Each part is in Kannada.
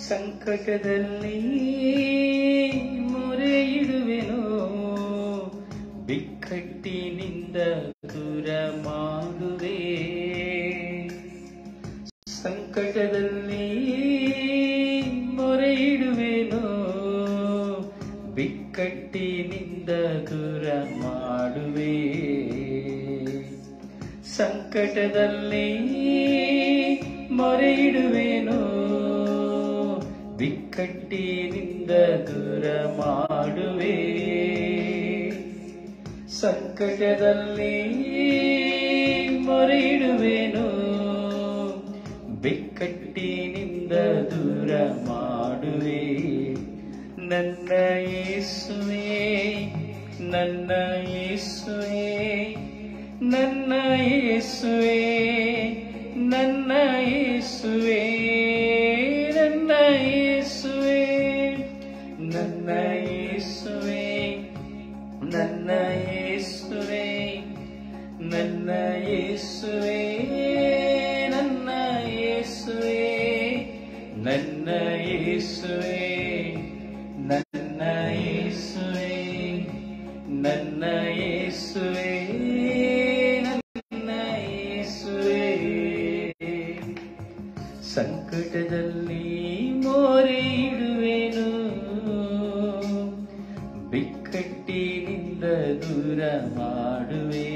ಸಂಕಟದಲ್ಲಿ ಮೊರೆ ಇಡುವೆನೋ ಬಿಕ್ಕಟ್ಟಿನಿಂದ ದೂರ ಮಾಡುವೆ ಸಂಕಟದಲ್ಲಿ ಮೊರೆ ಇಡುವೆನೋ ಬಿಕ್ಕಟ್ಟಿನಿಂದ ದೂರ ಮಾಡುವೆ ಸಂಕಟದಲ್ಲಿ ಮೊರೆ ಇಡುವೆನೋ ಬಿಕ್ಕಟ್ಟಿನಿಂದ ದೂರ ಮಾಡುವೆ ಸಂಕಟದಲ್ಲಿ ಮೊರೆ ಇಡುವೆನೋ ಬಿಕ್ಕಟ್ಟಿನಿಂದ ದೂರ ಮಾಡುವೆ ನನ್ನ ಯೇಸುವೆ ನನ್ನ ಯೇಸುವೆ ನನ್ನ ಯೇಸುವೆ ನನ್ನ ಯೇಸುವೆ ನನ್ನ ಯೇಸುವೆ ನನ್ನ ಯೇಸುವೆ ನನ್ನ ಯೇಸುವೆ ನನ್ನ ಯೇಸುವೆ ನನ್ನ ಯೇಸುವೆ ನನ್ನ ಯೇಸುವೆ ನನ್ನ ಯೇಸುವೆ ನನ್ನ ಯೇಸುವೆ ನನ್ನ ಯೇಸುವೆ ಸಂಕಟದಲ್ಲಿ ಮೋರೆ ಇಡುವೆನು ಬಿಕ್ಕಟ್ಟಿನಿಂದ ದೂರ ಮಾಡುವೆ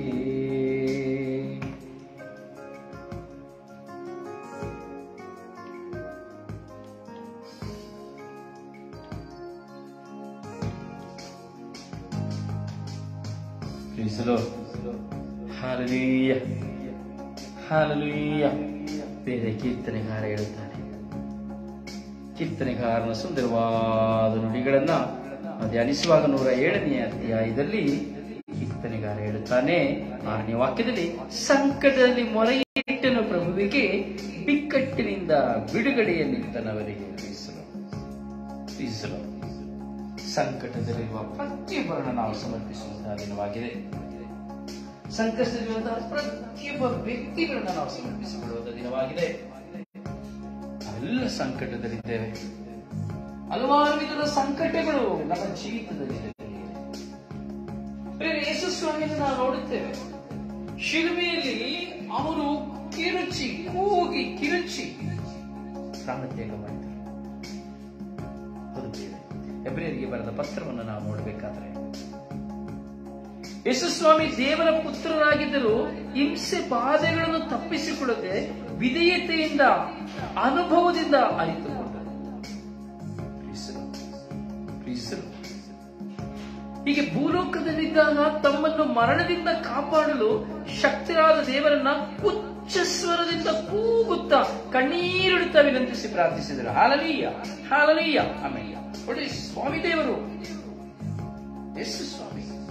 ಪ್ರೀಸಲು ಹಾಲಲೀಯ ಹಾಲಲೀಯ ಬೇರೆ ಕೀರ್ತನೆಗಾರ ಹೇಳುತ್ತಾನೆ ಕೀರ್ತನೆಗಾರನ ಸುಂದರವಾದ ನುಡಿಗಳನ್ನ ಧ್ಯಾನಿಸುವಾಗ ನೂರ ಏಳನೆಯ ಅಧ್ಯಾಯದಲ್ಲಿ ಕೀರ್ತನೆಗಾರ ಹೇಳುತ್ತಾನೆ ಆರನೇ ವಾಕ್ಯದಲ್ಲಿ ಸಂಕಟದಲ್ಲಿ ಮೊರೆಯಿಟ್ಟನು ಪ್ರಭುವಿಗೆ ಬಿಕ್ಕಟ್ಟಿನಿಂದ ಬಿಡುಗಡೆಯನ್ನಿತ್ತನವರಿಗೆ ಪ್ರೀಸಲು ಪ್ರೀಸಲು ಸಂಕಟದಲ್ಲಿರುವ ಪ್ರತಿಯೊಬ್ಬರನ್ನು ನಾವು ಸಮರ್ಪಿಸುವಂತಹ ದಿನವಾಗಿದೆ ಸಂಕಷ್ಟದಲ್ಲಿರುವಂತಹ ಪ್ರತಿಯೊಬ್ಬ ವ್ಯಕ್ತಿಗಳನ್ನ ನಾವು ಸಮರ್ಪಿಸಿಕೊಳ್ಳುವಂತಹ ದಿನವಾಗಿದೆ ನಾವೆಲ್ಲ ಸಂಕಟದಲ್ಲಿದ್ದೇವೆ ಹಲವಾರು ವಿಧದ ಸಂಕಟಗಳು ನಮ್ಮ ಜೀವಿತದಲ್ಲಿದೆ ಪ್ರಿಯ ಯೇಸು ಸ್ವಾಮಿಯನ್ನು ನಾವು ನೋಡುತ್ತೇವೆ ಶಿಲುಬೆಯಲ್ಲಿ ಅವರು ಕಿರುಚಿ ಕೂಗಿ ಕಿರುಚಿ ಪ್ರಾಣತ್ಯಾಗ ಮಾಡಿದರು ಅದು ಬೇರೆ ಎಬ್ರಿಯರಿಗೆ ಬರೆದ ಪತ್ರವನ್ನು ನಾವು ನೋಡಬೇಕಾದ್ರೆ ಯೇಸುಸ್ವಾಮಿ ದೇವರ ಪುತ್ರರಾಗಿದ್ದರೂ ಹಿಂಸೆ ಬಾಧೆಗಳನ್ನು ತಪ್ಪಿಸಿಕೊಳ್ಳದೆ ವಿಧೇಯತೆಯಿಂದ ಅನುಭವದಿಂದ ಅರಿತುಕೊಂಡರು ಪ್ರೀಸರು, ಪ್ರೀಸರು. ಹೀಗೆ ಭೂಲೋಕದಲ್ಲಿದ್ದಾಗ ತಮ್ಮನ್ನು ಮರಣದಿಂದ ಕಾಪಾಡಲು ಶಕ್ತರಾದ ದೇವರನ್ನ ಉಚ್ಚ ಸ್ವರದಿಂದ ಕೂಗುತ್ತಾ ಕಣ್ಣೀರಿಡುತ್ತಾ ವಿನಂತಿಸಿ ಪ್ರಾರ್ಥಿಸಿದರು ಹಾಲಲೀಯ ಹಾಲಲೀಯ ಆಮೇಲೆ ನೋಡಿ ಸ್ವಾಮಿ ದೇವರು ಯೇಸು ಸ್ವಾಮಿ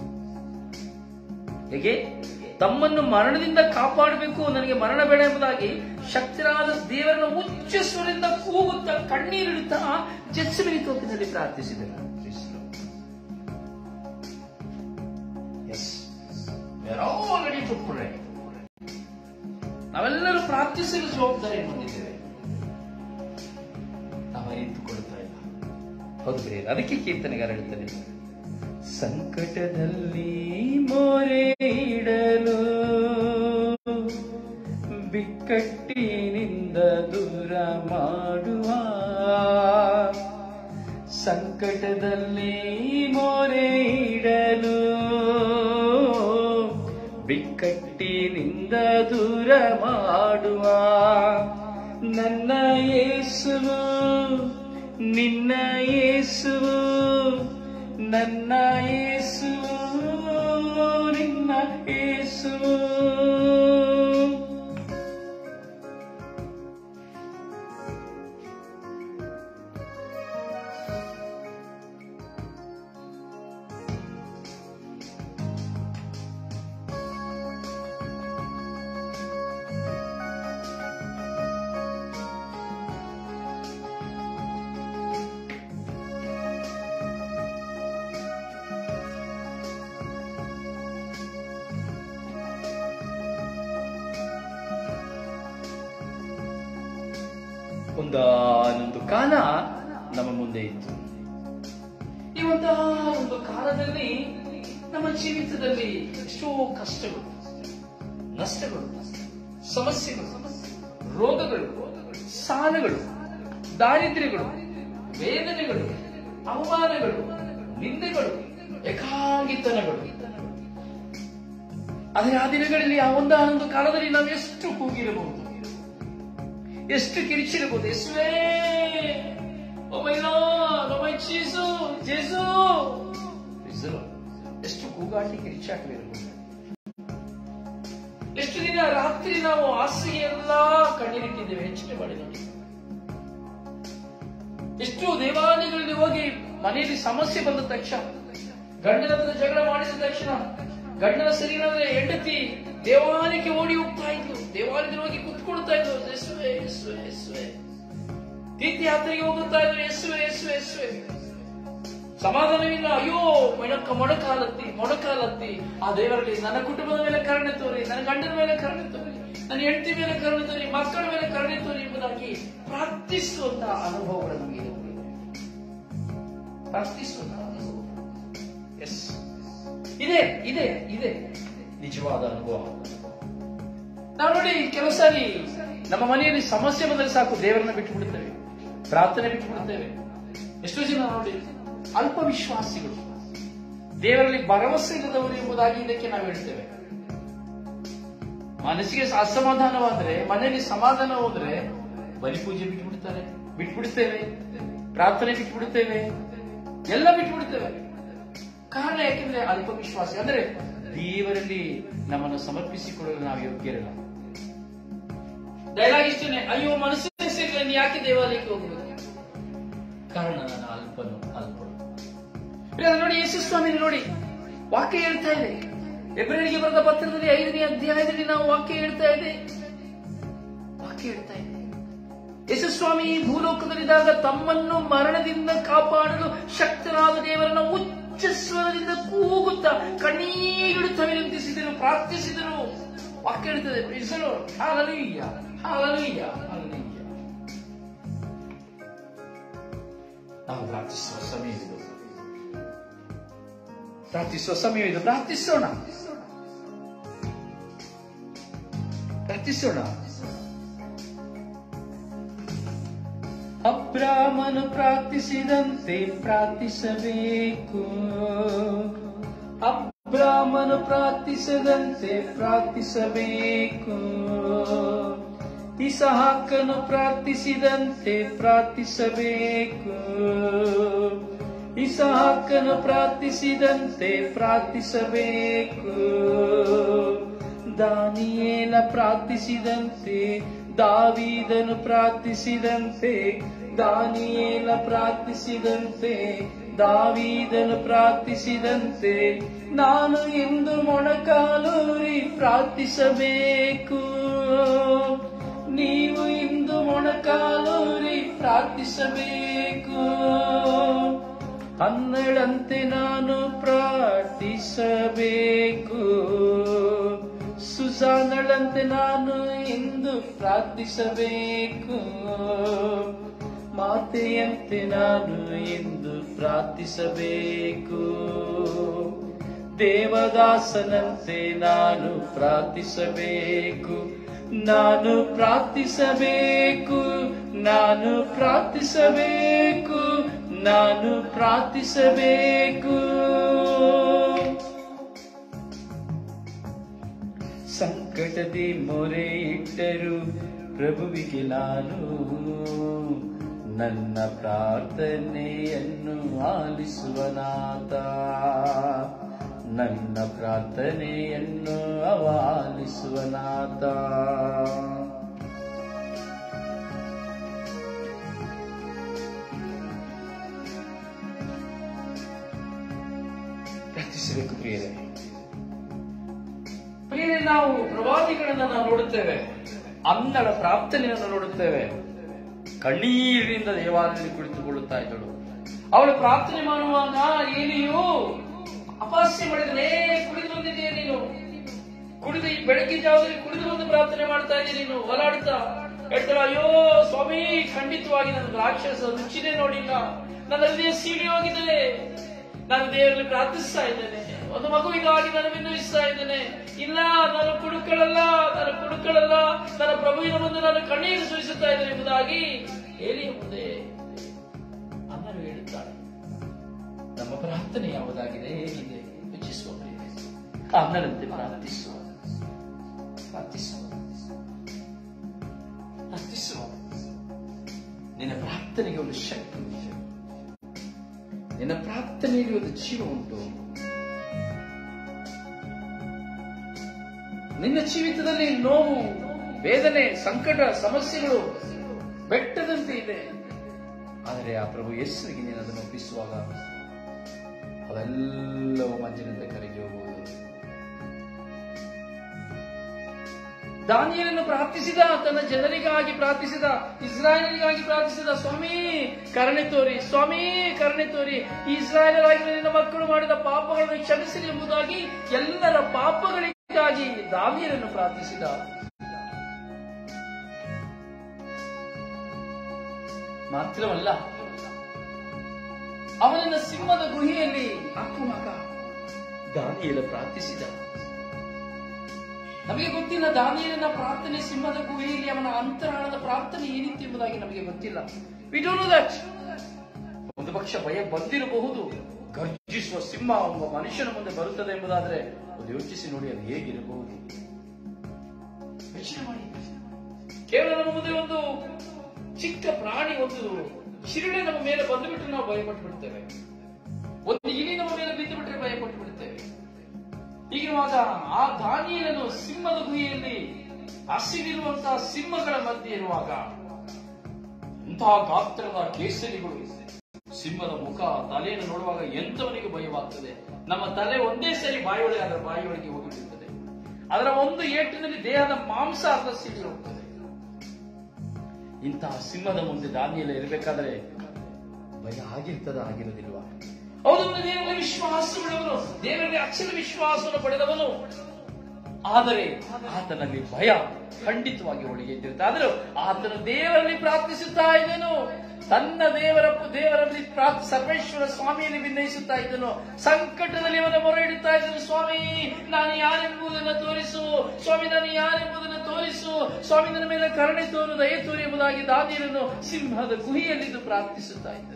ಹೇಗೆ ತಮ್ಮನ್ನು ಮರಣದಿಂದ ಕಾಪಾಡಬೇಕು ನನಗೆ ಮರಣ ಬೇಡ ಎಂಬುದಾಗಿ ಶಕ್ತರಾದ ದೇವರನ್ನು ಉಚ್ಚ ಸ್ವರದಿಂದ ಕೂಗುತ್ತಾ ಕಣ್ಣೀರಿಡುತ್ತಾ ಜೆತ್ಸಮಿನಿ ತೋಪಿನಲ್ಲಿ ಪ್ರಾರ್ಥಿಸಿದರು Yes. We are all ready to pray. ನಾವೆಲ್ಲರೂ ಪ್ರಾರ್ಥಿಸಲು ಜವಾಬ್ದಾರಿ ಹೊಂದಿದ್ದೇವೆ ನಾವು ಅರಿತುಕೊಳ್ತಾ ಇಲ್ಲ ಹೌದು ಬೇರೆ ಅದಕ್ಕೆ ಕೀರ್ತನೆಗಾರ ಹೇಳ್ತಾನೆ ಸಂಕಟದಲ್ಲಿ ಮೊರೆ ಇಡಲು ಬಿಕ್ಕಟ್ಟಿನಿಂದ ದೂರ ಮಾಡುವ ಸಂಕಟದಲ್ಲಿ ಮೊರೆ ಇಡಲು ಬಿಕ್ಕಟ್ಟಿನಿಂದ ದೂರ ಮಾಡುವ ನನ್ನ ಯೇಸುವು ನಿನ್ನ ಯೇಸುವು ನನ್ನ ಯೇಸುವು ನಿನ್ನ ಯೇಸುವು ಒಂದಾದ ಒಂದಾನೊಂದು ಕಾಲ ನಮ್ಮ ಮುಂದೆ ಇತ್ತು ಈ ಒಂತಹ ಒಂದು ಕಾಲದಲ್ಲಿ ನಮ್ಮ ಜೀವಿತದಲ್ಲಿ ಎಷ್ಟೋ ಕಷ್ಟಗಳು ನಷ್ಟಗಳು ಸಮಸ್ಯೆಗಳು ರೋಗಗಳು ಸಾಲಗಳು ದಾರಿದ್ರ್ಯಗಳು ವೇದನೆಗಳು ಅವಮಾನಗಳು ನಿಂದೆಗಳು ಏಕಾಂಗಿತನಗಳು ಆದರೆ ಆ ದಿನಗಳಲ್ಲಿ ಆ ಒಂದಾನೊಂದು ಕಾಲದಲ್ಲಿ ನಾವು ಎಷ್ಟು ಕೂಗಿರಬಹುದು ಎಷ್ಟು ಕಿರಿಚಿರಬಹುದು ಯೇಸುವೇ ಓ ಮೈ ಲಾರ್ಡ್ ಓ ಮೈ ಜೀಸು ಜೇಸು ಹೆಸರು ಎಷ್ಟು ಕೂಗಾಟಿ ಕಿರಿಚಾಟವಿರಬಹುದು ಎಷ್ಟು ದಿನ ರಾತ್ರಿ ನಾವು ಹಾಸಿಗೆ ಎಲ್ಲ ಕಣ್ಣೀರಿಟ್ಟಿದ್ದೇವೆ ಹೆಚ್ಚಿನ ಮಾಡಿ ನೋಡಿ ಎಷ್ಟು ದೇವಾಲಯಗಳಲ್ಲಿ ಹೋಗಿ ಮನೆಯಲ್ಲಿ ಸಮಸ್ಯೆ ಬಂದ ತಕ್ಷಣ ಗಂಡನ ಹತ್ರ ಜಗಳ ಮಾಡಿದ ತಕ್ಷಣ ಗಂಡನ ಸರಿಯಾದ್ರೆ ಹೆಂಡತಿ ದೇವಾಲಯಕ್ಕೆ ಓಡಿ ಹೋಗ್ತಾ ಇದ್ಲು ದೇವಾಲಯದಲ್ಲಿ ಹೋಗಿ ಕುತ್ಕೊಳ್ತಾ ಇದ್ಲು ಯೇಸುವೆ ಯೇಸುವೆ ಯೇಸುವೆ ತೀರ್ಥಯಾತ್ರೆಗೆ ಹೋಗುತ್ತಾ ಇದ್ರು ಯೇಸುವೆ ಯೇಸುವೆ ಯೇಸುವೆ ಸಮಾಧಾನವಿಲ್ಲ ಅಯ್ಯೋ ಮೊಣಕ ಮೊಣಕಾಲತ್ತಿ ಮೊಣಕಾಲತ್ತಿ ಆ ದೇವರಲ್ಲಿ ನನ್ನ ಕುಟುಂಬದ ಮೇಲೆ ಕರುಣೆ ತೋರಿ ನನ್ನ ಗಂಡನ ಮೇಲೆ ಕರುಣೆ ತೋರಿ ನನ್ನ ಹೆಂಡತಿ ಮೇಲೆ ಕರುಣೆ ತೋರಿ ಮಕ್ಕಳ ಮೇಲೆ ಕರುಣೆ ತೋರಿ ಎಂಬುದಾಗಿ ಪ್ರಾರ್ಥಿಸುವಂತಹ ಅನುಭವಗಳು ನಮಗೆ ಇರಬೇಕು. ಪ್ರಾರ್ಥಿಸುವಂತಹ ಅನುಭವ ಎಸ್ ಇದೆ ಇದೆ ಇದೆ ನಿಜವಾದ ಅನುಭವ ನಾವು ನೋಡಿ ಕೆಲವು ಸಾರಿ ನಮ್ಮ ಮನೆಯಲ್ಲಿ ಸಮಸ್ಯೆ ಬಂದರೆ ಸಾಕು ದೇವರನ್ನ ಬಿಟ್ಟು ಬಿಡುತ್ತೇವೆ ಪ್ರಾರ್ಥನೆ ಬಿಟ್ಟು ಬಿಡುತ್ತೇವೆ ಎಷ್ಟೋ ಜನ ನೋಡಿ ಅಲ್ಪ ವಿಶ್ವಾಸಿಗಳು ದೇವರಲ್ಲಿ ಭರವಸೆ ಇಲ್ಲದವರು ಎಂಬುದಾಗಿ ಇದಕ್ಕೆ ನಾವು ಹೇಳ್ತೇವೆ ಮನಸ್ಸಿಗೆ ಅಸಮಾಧಾನವಾದ್ರೆ ಮನೆಯಲ್ಲಿ ಸಮಾಧಾನ ಹೋದ್ರೆ ಬಲಿ ಪೂಜೆ ಬಿಟ್ಟು ಬಿಡ್ತಾರೆ ಬಿಟ್ಬಿಡ್ತೇವೆ ಪ್ರಾರ್ಥನೆ ಬಿಟ್ಟು ಬಿಡುತ್ತೇವೆ ಎಲ್ಲ ಬಿಟ್ಟು ಬಿಡುತ್ತೇವೆ ಕಾರಣ ಯಾಕೆಂದ್ರೆ ಅಲ್ಪ ವಿಶ್ವಾಸ ಅಂದ್ರೆ ದೇವರಲ್ಲಿ ನಮ್ಮನ್ನು ಸಮರ್ಪಿಸಿಕೊಳ್ಳಲು ನಾವು ಯೋಗ್ಯರಲ್ಲ ಡೈಲಾಗ್ ಇಷ್ಟೇನೆ ಅಯ್ಯೋ ಮನಸ್ಸಿನ ಸೇರಿಲ್ಲ ನೀನು ಯಾಕೆ ದೇವಾಲಯಕ್ಕೆ ಹೋಗಬೇಕು ಕಾರಣ ನಾನು ಅಲ್ಪನು ಅಲ್ಪನು ಇಲ್ಲ, ನೋಡಿ ಯೇಸು ಸ್ವಾಮಿ ನೋಡಿ ವಾಕ್ಯ ಹೇಳ್ತಾ ಇದೆ ಎಬ್ರಿಲಿಗೆ ಬರೆದ ಪತ್ರದಲ್ಲಿ ಐದನೇ ಅಧ್ಯಾಯದಲ್ಲಿ ನಾವು ವಾಕ್ಯ ಹೇಳ್ತಾ ಇದೆ ವಾಕ್ಯ ಹೇಳ್ತಾ ಇದೆ ಯೇಸು ಸ್ವಾಮಿ ಈ ಭೂಲೋಕದಲ್ಲಿದ್ದಾಗ ತಮ್ಮನ್ನು ಮರಣದಿಂದ ಕಾಪಾಡಲು ಶಕ್ತರಾದ ದೇವರನ್ನ ಉಚ್ಚ ಸ್ವರದಿಂದ ಕೂಗುತ್ತಾ ಕಣ್ಣೀರಿಡುತ್ತಾ ವಿನಂತಿಸಿದರು ಪ್ರಾರ್ಥಿಸಿದರು ವಾಕ್ಯ ಹೇಳ್ತದೆ ಪ್ರಿಸಲು ಹಾಲಲುಯ್ಯ ಹಾಲಲುಯ್ಯ ಹಾಲಲುಯ್ಯ ನಾವು ಪ್ರಾರ್ಥಿಸುವ ಸಮಯವಿದು ಪ್ರಾರ್ಥಿಸುವ ಸಮಯವಿದು ಪ್ರಾರ್ಥಿಸೋಣ ಪ್ರಾರ್ಥಿಸೋಣ ಅಬ್ರಾಮನು ಪ್ರಾರ್ಥಿಸಿದಂತೆ ಪ್ರಾರ್ಥಿಸಬೇಕು ಅಬ್ರಾಮನು ಪ್ರಾರ್ಥಿಸದಂತೆ ಪ್ರಾರ್ಥಿಸಬೇಕು ಇಸಹಾಕನು ಪ್ರಾರ್ಥಿಸಿದಂತೆ ಪ್ರಾರ್ಥಿಸಬೇಕು ಇಸಹಾಕನು ಪ್ರಾರ್ಥಿಸಿದಂತೆ ಪ್ರಾರ್ಥಿಸಬೇಕು ದಾನಿಯೇಲ ಪ್ರಾರ್ಥಿಸಿದಂತೆ ದಾವೀದನು ಪ್ರಾರ್ಥಿಸಿದಂತೆ ದಾನಿಯೇಲ ಪ್ರಾರ್ಥಿಸಿದಂತೆ ದಾವೀದನು ಪ್ರಾರ್ಥಿಸಿದಂತೆ ನಾನು ಎಂದು ಮೊಣಕಾಲೂರಿ ಪ್ರಾರ್ಥಿಸಬೇಕು ನೀವು ಇಂದು ಮೊಣಕಾಲೂರಿ ಪ್ರಾರ್ಥಿಸಬೇಕು ಹನ್ನೆರಡಂತೆ ನಾನು ಪ್ರಾರ್ಥಿಸಬೇಕು ಸುಸಾನಳಂತೆ ನಾನು ಇಂದು ಪ್ರಾರ್ಥಿಸಬೇಕು ಮಾತೆಯಂತೆ ನಾನು ಎಂದು ಪ್ರಾರ್ಥಿಸಬೇಕು ದೇವದಾಸನಂತೆ ನಾನು ಪ್ರಾರ್ಥಿಸಬೇಕು ನಾನು ಪ್ರಾರ್ಥಿಸಬೇಕು ನಾನು ಪ್ರಾರ್ಥಿಸಬೇಕು ನಾನು ಪ್ರಾರ್ಥಿಸಬೇಕು ಸಂಕಟದಿ ಮೊರೆ ಇಟ್ಟರು ಪ್ರಭುವಿಗೆ ನಾನು ನನ್ನ ಪ್ರಾರ್ಥನೆಯನ್ನು ಆಲಿಸುವನಾಥ ನನ್ನ ಪ್ರಾರ್ಥನೆಯನ್ನು ಅವ ಆಲಿಸುವನಾಥ ಪ್ರಾರ್ಥಿಸಬೇಕು ಪ್ರಿಯರೇ ಪ್ರಿಯರೇ ನಾವು ಪ್ರವಾದಿಗಳನ್ನ ನಾವು ನೋಡುತ್ತೇವೆ ಅನ್ನಳ ಪ್ರಾರ್ಥನೆಯನ್ನು ನೋಡುತ್ತೇವೆ ಕಣ್ಣೀರಿನಿಂದ ದೇವಾಲಯದಲ್ಲಿ ಕುಳಿತುಕೊಳ್ಳುತ್ತಾ ಇದ್ದಳು ಅವಳು ಪ್ರಾರ್ಥನೆ ಮಾಡುವಾಗ ಏನಿಯು ಅಪಹಾಸ್ಯ ಮಾಡಿದ್ರೆ ಕುಡಿದು ಬಂದಿದೆಯಾ ನೀನು ಕುಡಿದು ಈ ಬೆಳಗ್ಗೆ ಜಾವದಲ್ಲಿ ಕುಡಿದು ಬಂದು ಪ್ರಾರ್ಥನೆ ಮಾಡ್ತಾ ಇದ್ದೀಯ ನೀನು ಹೊಲಾಡ್ತಾ ಹೇಳ್ತಾಳೆ ಅಯ್ಯೋ ಸ್ವಾಮಿ ಖಂಡಿತವಾಗಿ ನನ್ನ ರಾಕ್ಷಸ ರುಚಿನೇ ನೋಡಿಲ್ಲ ನನ್ನ ಹೃದಯ ಸೀಡಿ ಹೋಗಿದ್ದೇನೆ ನಾನು ದೇವರಲ್ಲಿ ಪ್ರಾರ್ಥಿಸ್ತಾ ಇದ್ದೇನೆ ಒಂದು ಮಗುವಿಗಾಗಿ ನಾನು ವಿನ್ನವಿಸ್ತಾ ಇದ್ದೇನೆ ಇಲ್ಲ ನಾನು ಕುಡುಕಳಲ್ಲ ನಾನು ಕುಡುಕಳಲ್ಲ ನನ್ನ ಪ್ರಭುವಿನ ಮುಂದೆ ನಾನು ಕಣ್ಣೀರು ಸುರಿಸುತ್ತಾ ಇದ್ದೇನೆ ಎಂಬುದಾಗಿ ಹೇಳಿ ಮುಂದೆ ಅಮ್ಮನು ಹೇಳುತ್ತಾಳೆ ನಮ್ಮ ಪ್ರಾರ್ಥನೆ ಯಾವುದಾಗಿದೆ ಹೇಗಿದೆ ಯೋಚಿಸುವ ಪ್ರಿಯರೇ. ಆ ಅಣ್ಣನಂತೆ ಪ್ರಾರ್ಥಿಸುವ ಪ್ರಾರ್ಥಿಸುವ ಪ್ರಾರ್ಥಿಸುವ ನಿನ್ನ ಪ್ರಾರ್ಥನೆಗೆ ಒಂದು ಶಕ್ತಿ ಉಂಟು ನಿನ್ನ ಪ್ರಾರ್ಥನೆಯಲ್ಲಿ ಒಂದು ಜೀವ ಉಂಟು ನಿನ್ನ ಜೀವಿತದಲ್ಲಿ ನೋವು ವೇದನೆ ಸಂಕಟ ಸಮಸ್ಯೆಗಳು ಬೆಟ್ಟದಂತೆ ಇದೆ ಆದರೆ ಆ ಪ್ರಭು ಯೇಸುವಿಗೆ ನೀನು ಅದನ್ನು ಒಪ್ಪಿಸುವಾಗ ಅವೆಲ್ಲವೂ ಮಂಜಿನಿಂದ ಕರಗಿ ಹೋಗುವುದು ದಾನಿಯಲನ್ನು ಪ್ರಾರ್ಥಿಸಿದ ತನ್ನ ಜನರಿಗಾಗಿ ಪ್ರಾರ್ಥಿಸಿದ ಇಸ್ರಾಯೇಲಿಗಾಗಿ ಪ್ರಾರ್ಥಿಸಿದ ಸ್ವಾಮಿ ಕರುಣೆ ತೋರಿ ಸ್ವಾಮಿ ಕರುಣೆ ತೋರಿ ಈ ಇಸ್ರಾಯೇಲರಾಗಿ ನಿನ್ನ ಮಕ್ಕಳು ಮಾಡಿದ ಪಾಪಗಳನ್ನು ಕ್ಷಮಿಸಿರಿ ಎಂಬುದಾಗಿ ಎಲ್ಲರ ಪಾಪಗಳಿಗಾಗಿ ದಾನಿಯಲನ್ನು ಪ್ರಾರ್ಥಿಸಿದ ಮಾತ್ರವಲ್ಲ ಅವನನ್ನ ಸಿಂಹದ ಗುಹೆಯಲ್ಲಿ ಹಾಕುವಾಗ ದಾನಿಯಲ ಪ್ರಾರ್ಥಿಸಿದ ನಮಗೆ ಗೊತ್ತಿಲ್ಲ ದಾನಿಯಲನ ಪ್ರಾರ್ಥನೆ ಸಿಂಹದ ಗುಹೆಯಲ್ಲಿ ಅವನ ಅಂತರಾಳದ ಪ್ರಾರ್ಥನೆ ಏನಿತ್ತು ಎಂಬುದಾಗಿ ನಮಗೆ ಗೊತ್ತಿಲ್ಲ ವಿ ಡೋಂಟ್ ನೋ ದಟ್ ಒಂದು ಪಕ್ಷ ಭಯ ಬಂದಿರಬಹುದು ಗರ್ಜಿಸುವ ಸಿಂಹ ಒಬ್ಬ ಮನುಷ್ಯನ ಮುಂದೆ ಬರುತ್ತದೆ ಎಂಬುದಾದ್ರೆ ಒಂದು ಯೋಚಿಸಿ ನೋಡಿ ಅದು ಹೇಗಿರಬಹುದು ಯೋಚನೆ ಮಾಡಿ ಕೇವಲ ನಮ್ಮ ಮುಂದೆ ಒಂದು ಚಿಕ್ಕ ಪ್ರಾಣಿ ಒಂದು ಶಿರಳೆ ನಮ್ಮ ಮೇಲೆ ಬಂದುಬಿಟ್ರೆ ನಾವು ಭಯಪಟ್ಟು ಬಿಡ್ತೇವೆ ಒಂದು ಇಲಿ ನಮ್ಮ ಮೇಲೆ ಬಿದ್ದು ಬಿಟ್ರೆ ಭಯಪಟ್ಟು ಬಿಡ್ತೇವೆ ಹೀಗಿರುವಾಗ ಆ ದಾನಿಯಲನ್ನು ಸಿಂಹದ ಗುಹೆಯಲ್ಲಿ ಹಸಿರಿರುವಂತಹ ಸಿಂಹಗಳ ಮಧ್ಯೆ ಇರುವಾಗ ಇಂತಹ ಗಾತ್ರದ ಕೇಸರಿಗಳು ಸಿಂಹದ ಮುಖ ತಲೆಯನ್ನು ನೋಡುವಾಗ ಎಂತವನಿಗೆ ಭಯವಾಗ್ತದೆ ನಮ್ಮ ತಲೆ ಒಂದೇ ಸರಿ ಬಾಯಿಯೊಳಗೆ ಅದರ ಬಾಯಿಯೊಳಗೆ ಹೋಗಿಬಿಡುತ್ತದೆ ಅದರ ಒಂದು ಏಟಿನಲ್ಲಿ ದೇಹದ ಮಾಂಸ ಅರ್ಧ ಸಿಗಿ ಹೋಗ್ತದೆ ಇಂತಹ ಸಿಂಹದ ಮುಂದೆ ದಾನಿಯೆಲ್ಲ ಇರಬೇಕಾದ್ರೆ ಭಯ ಆಗಿರ್ತದ ಆಗಿರೋದಿಲ್ವಾ ಅವನು ದೇವರಲ್ಲಿ ವಿಶ್ವಾಸವುಳ್ಳವನು ದೇವರಲ್ಲಿ ಅಕ್ಷರ ವಿಶ್ವಾಸವನ್ನು ಪಡೆದವನು ಆದರೆ ಆತನಲ್ಲಿ ಭಯ ಖಂಡಿತವಾಗಿ ಒಳಗೆ ಇದ್ದಿರುತ್ತೆ ಆದರೂ ಆತನು ದೇವರಲ್ಲಿ ಪ್ರಾರ್ಥಿಸುತ್ತಾ ಇದ್ದನು ತನ್ನ ದೇವರ ದೇವರಲ್ಲಿ ಪ್ರಾರ್ಥಿ ಸರ್ವೇಶ್ವರ ಸ್ವಾಮಿಯಲ್ಲಿ ಭಿನ್ನಯಿಸುತ್ತಾ ಇದ್ದನು ಸಂಕಟದಲ್ಲಿ ಅವನ ಮೊರೆ ಇಡುತ್ತಾ ಇದ್ದನು ಸ್ವಾಮಿ ನಾನು ಯಾರೆಂಬುದನ್ನು ತೋರಿಸು ಸ್ವಾಮಿ ನಾನು ಯಾರೆಂಬುದನ್ನು ತೋರಿಸು ಸ್ವಾಮಿ ನನ್ನ ಮೇಲೆ ಕರುಣೆ ತೋರು ದಯ ತೋರಿ ಎಂಬುದಾಗಿ ದಾದಿಯರನ್ನು ಸಿಂಹದ ಗುಹಿಯಲ್ಲಿದ್ದು ಪ್ರಾರ್ಥಿಸುತ್ತಾ ಇದ್ದನು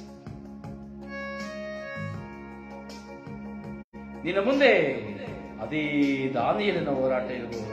ನಿನ್ನ ಮುಂದೆ ಅದೇ ದಾನಿಯಲಿನ ಹೋರಾಟ ಇರಬಹುದು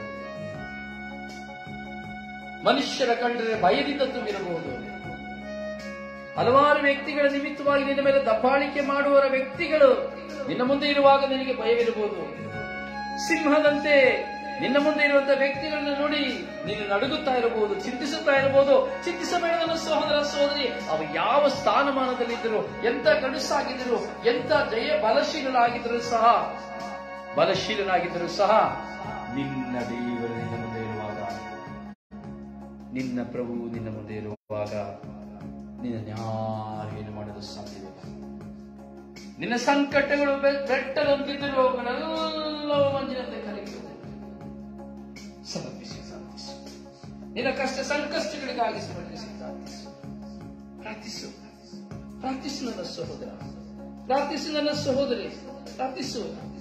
ಮನುಷ್ಯರ ಕಂಡರೆ ಭಯದಿಂದ ತುಂಬಿರಬಹುದು ಹಲವಾರು ವ್ಯಕ್ತಿಗಳ ನಿಮಿತ್ತವಾಗಿ ನಿನ್ನ ಮೇಲೆ ದಬ್ಬಾಳಿಕೆ ಮಾಡುವವರ ವ್ಯಕ್ತಿಗಳು ನಿನ್ನ ಮುಂದೆ ಇರುವಾಗ ನಿನಗೆ ಭಯವಿರಬಹುದು ಸಿಂಹದಂತೆ ನಿನ್ನ ಮುಂದೆ ಇರುವಂತಹ ವ್ಯಕ್ತಿಗಳನ್ನ ನೋಡಿ ನೀನು ನಡುಗುತ್ತಾ ಇರಬಹುದು ಚಿಂತಿಸುತ್ತಾ ಇರಬಹುದು ಚಿಂತಿಸಬೇಡ ನನ್ನ ಸಹೋದರ ಸಹೋದರಿ ಅವ ಯಾವ ಸ್ಥಾನಮಾನದಲ್ಲಿದ್ದರು ಎಂತ ಗಡುಸಾಗಿದ್ದರು ಎಂತ ಜಯ ಬಲಶೀಲರಾಗಿದ್ದರೂ ಸಹ ಬಲಶೀಲನಾಗಿದ್ದರೂ ಸಹ ನಿನ್ನ ದೇವರು ನಿನ್ನ ಮುಂದೆ ಇರುವಾಗ ನಿನ್ನ ಪ್ರಭು ನಿನ್ನ ಮುಂದೆ ಇರುವಾಗ ನಿನ್ನ ಯಾರು ಏನು ಮಾಡಲು ಸಾಧ್ಯವಿಲ್ಲ ನಿನ್ನ ಸಂಕಟಗಳು ಬೆ- ಬೆಟ್ಟದಂತಿದ್ದರೂ ಅವುಗಳೆಲ್ಲವೂ ಮಂಜಿನಂತೆ ಕರಗಿರುವುದು ಸಮರ್ಪಿಸಿ ಪ್ರಾರ್ಥಿಸು ನಿನ್ನ ಕಷ್ಟ ಸಂಕಷ್ಟಗಳಿಗಾಗಿ ಸಮರ್ಪಿಸಿ ಪ್ರಾರ್ಥಿಸು ಪ್ರಾರ್ಥಿಸು ಪ್ರಾರ್ಥಿಸು ನನ್ನ ಸಹೋದರ ಪ್ರಾರ್ಥಿಸು ನನ್ನ ಸಹೋದರಿ ಪ್ರಾರ್ಥಿಸು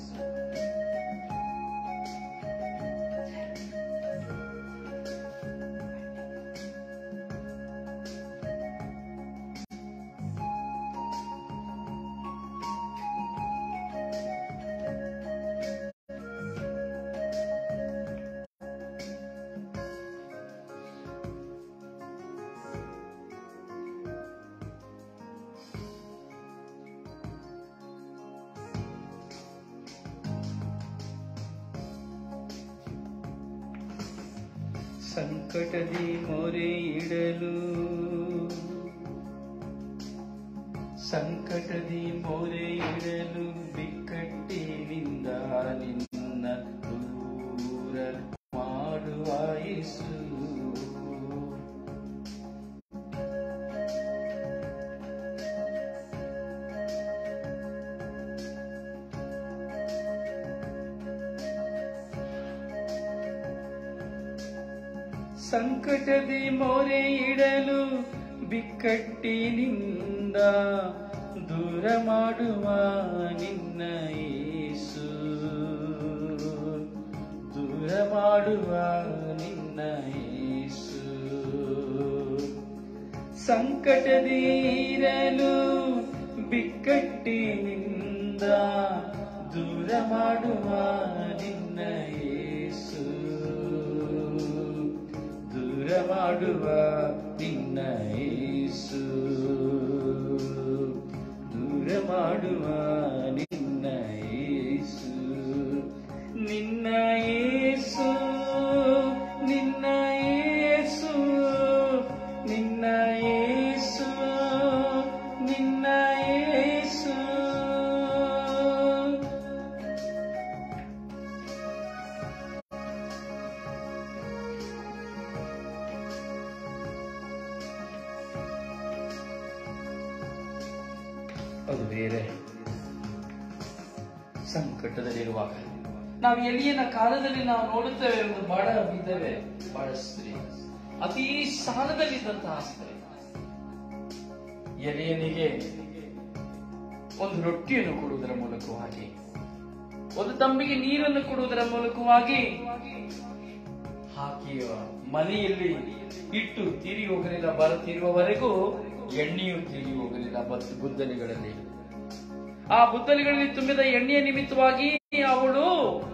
ಸಂಕಟದಿ ಮೊರೆ ಇಡಲು ಸಂಕಟದಿ ಮೊರೆ ಇಡಲು ಬಿಕ್ಕಟ್ಟಿನಿಂದ ನಿನ್ನ ದೂರ ಮಾಡುವ ಯೇಸು ಸಂಕಟದಿ ಮೊರೆ ಇಡಲು ಬಿಕ್ಕಟ್ಟಿನಿಂದ ದೂರ ಮಾಡುವ ನಿನ್ನ ಯೇಸು ದೂರ ಮಾಡುವ ನಿನ್ನ ಯೇಸು ಸಂಕಟದಿ ಇರಲು ಬಿಕ್ಕಟ್ಟಿನಿಂದ ದೂರ ಮಾಡುವ ನಿನ್ನ ಯೇಸು ದೂರ ಮಾಡುವ ನಿನ್ನ ಯೇಸು ದೂರ ಮಾಡುವ ನಿನ್ನ ಯೇಸು ನಿನ್ನ ಯೇಸು ನಿನ್ನ ಯೇಸು ನಿನ್ನ ಯೇಸು ನಿನ್ನ ಯೇಸು ಅದು ಬೇರೆ ಸಂಕಟದಲ್ಲಿರುವಾಗ ನಾವು ಎಲಿಯನ ಕಾಲದಲ್ಲಿ ನಾವು ನೋಡುತ್ತೇವೆ ಒಂದು ಬಡ ಬಿದ್ದವೆ ಬಡ ಸ್ತ್ರೀ ಅತಿ ಸಾಲದಲ್ಲಿದ್ದಂತಹ ಸ್ತ್ರೀ ಎಲಿಯನಿಗೆ ಒಂದು ರೊಟ್ಟಿಯನ್ನು ಕೊಡುವುದರ ಮೂಲಕವಾಗಿ ಒಂದು ತಂಬಿಗೆ ನೀರನ್ನು ಕೊಡುವುದರ ಮೂಲಕವಾಗಿ ಹಾಕಿಯ ಮನೆಯಲ್ಲಿ ಇಟ್ಟು ತೀರಿ ಹೋಗಲಿಲ್ಲ ಬರುತ್ತಿರುವವರೆಗೂ ಎಣ್ಣೆಯು ತೀರಿ ಹೋಗಲಿಲ್ಲ ಬತ್ತು ಬುದ್ದಲಿಗಳಲ್ಲಿ ಆ ಬುದ್ದಲಿಗಳಲ್ಲಿ ತುಂಬಿದ ಎಣ್ಣೆಯ ನಿಮಿತ್ತವಾಗಿ ಅವಳು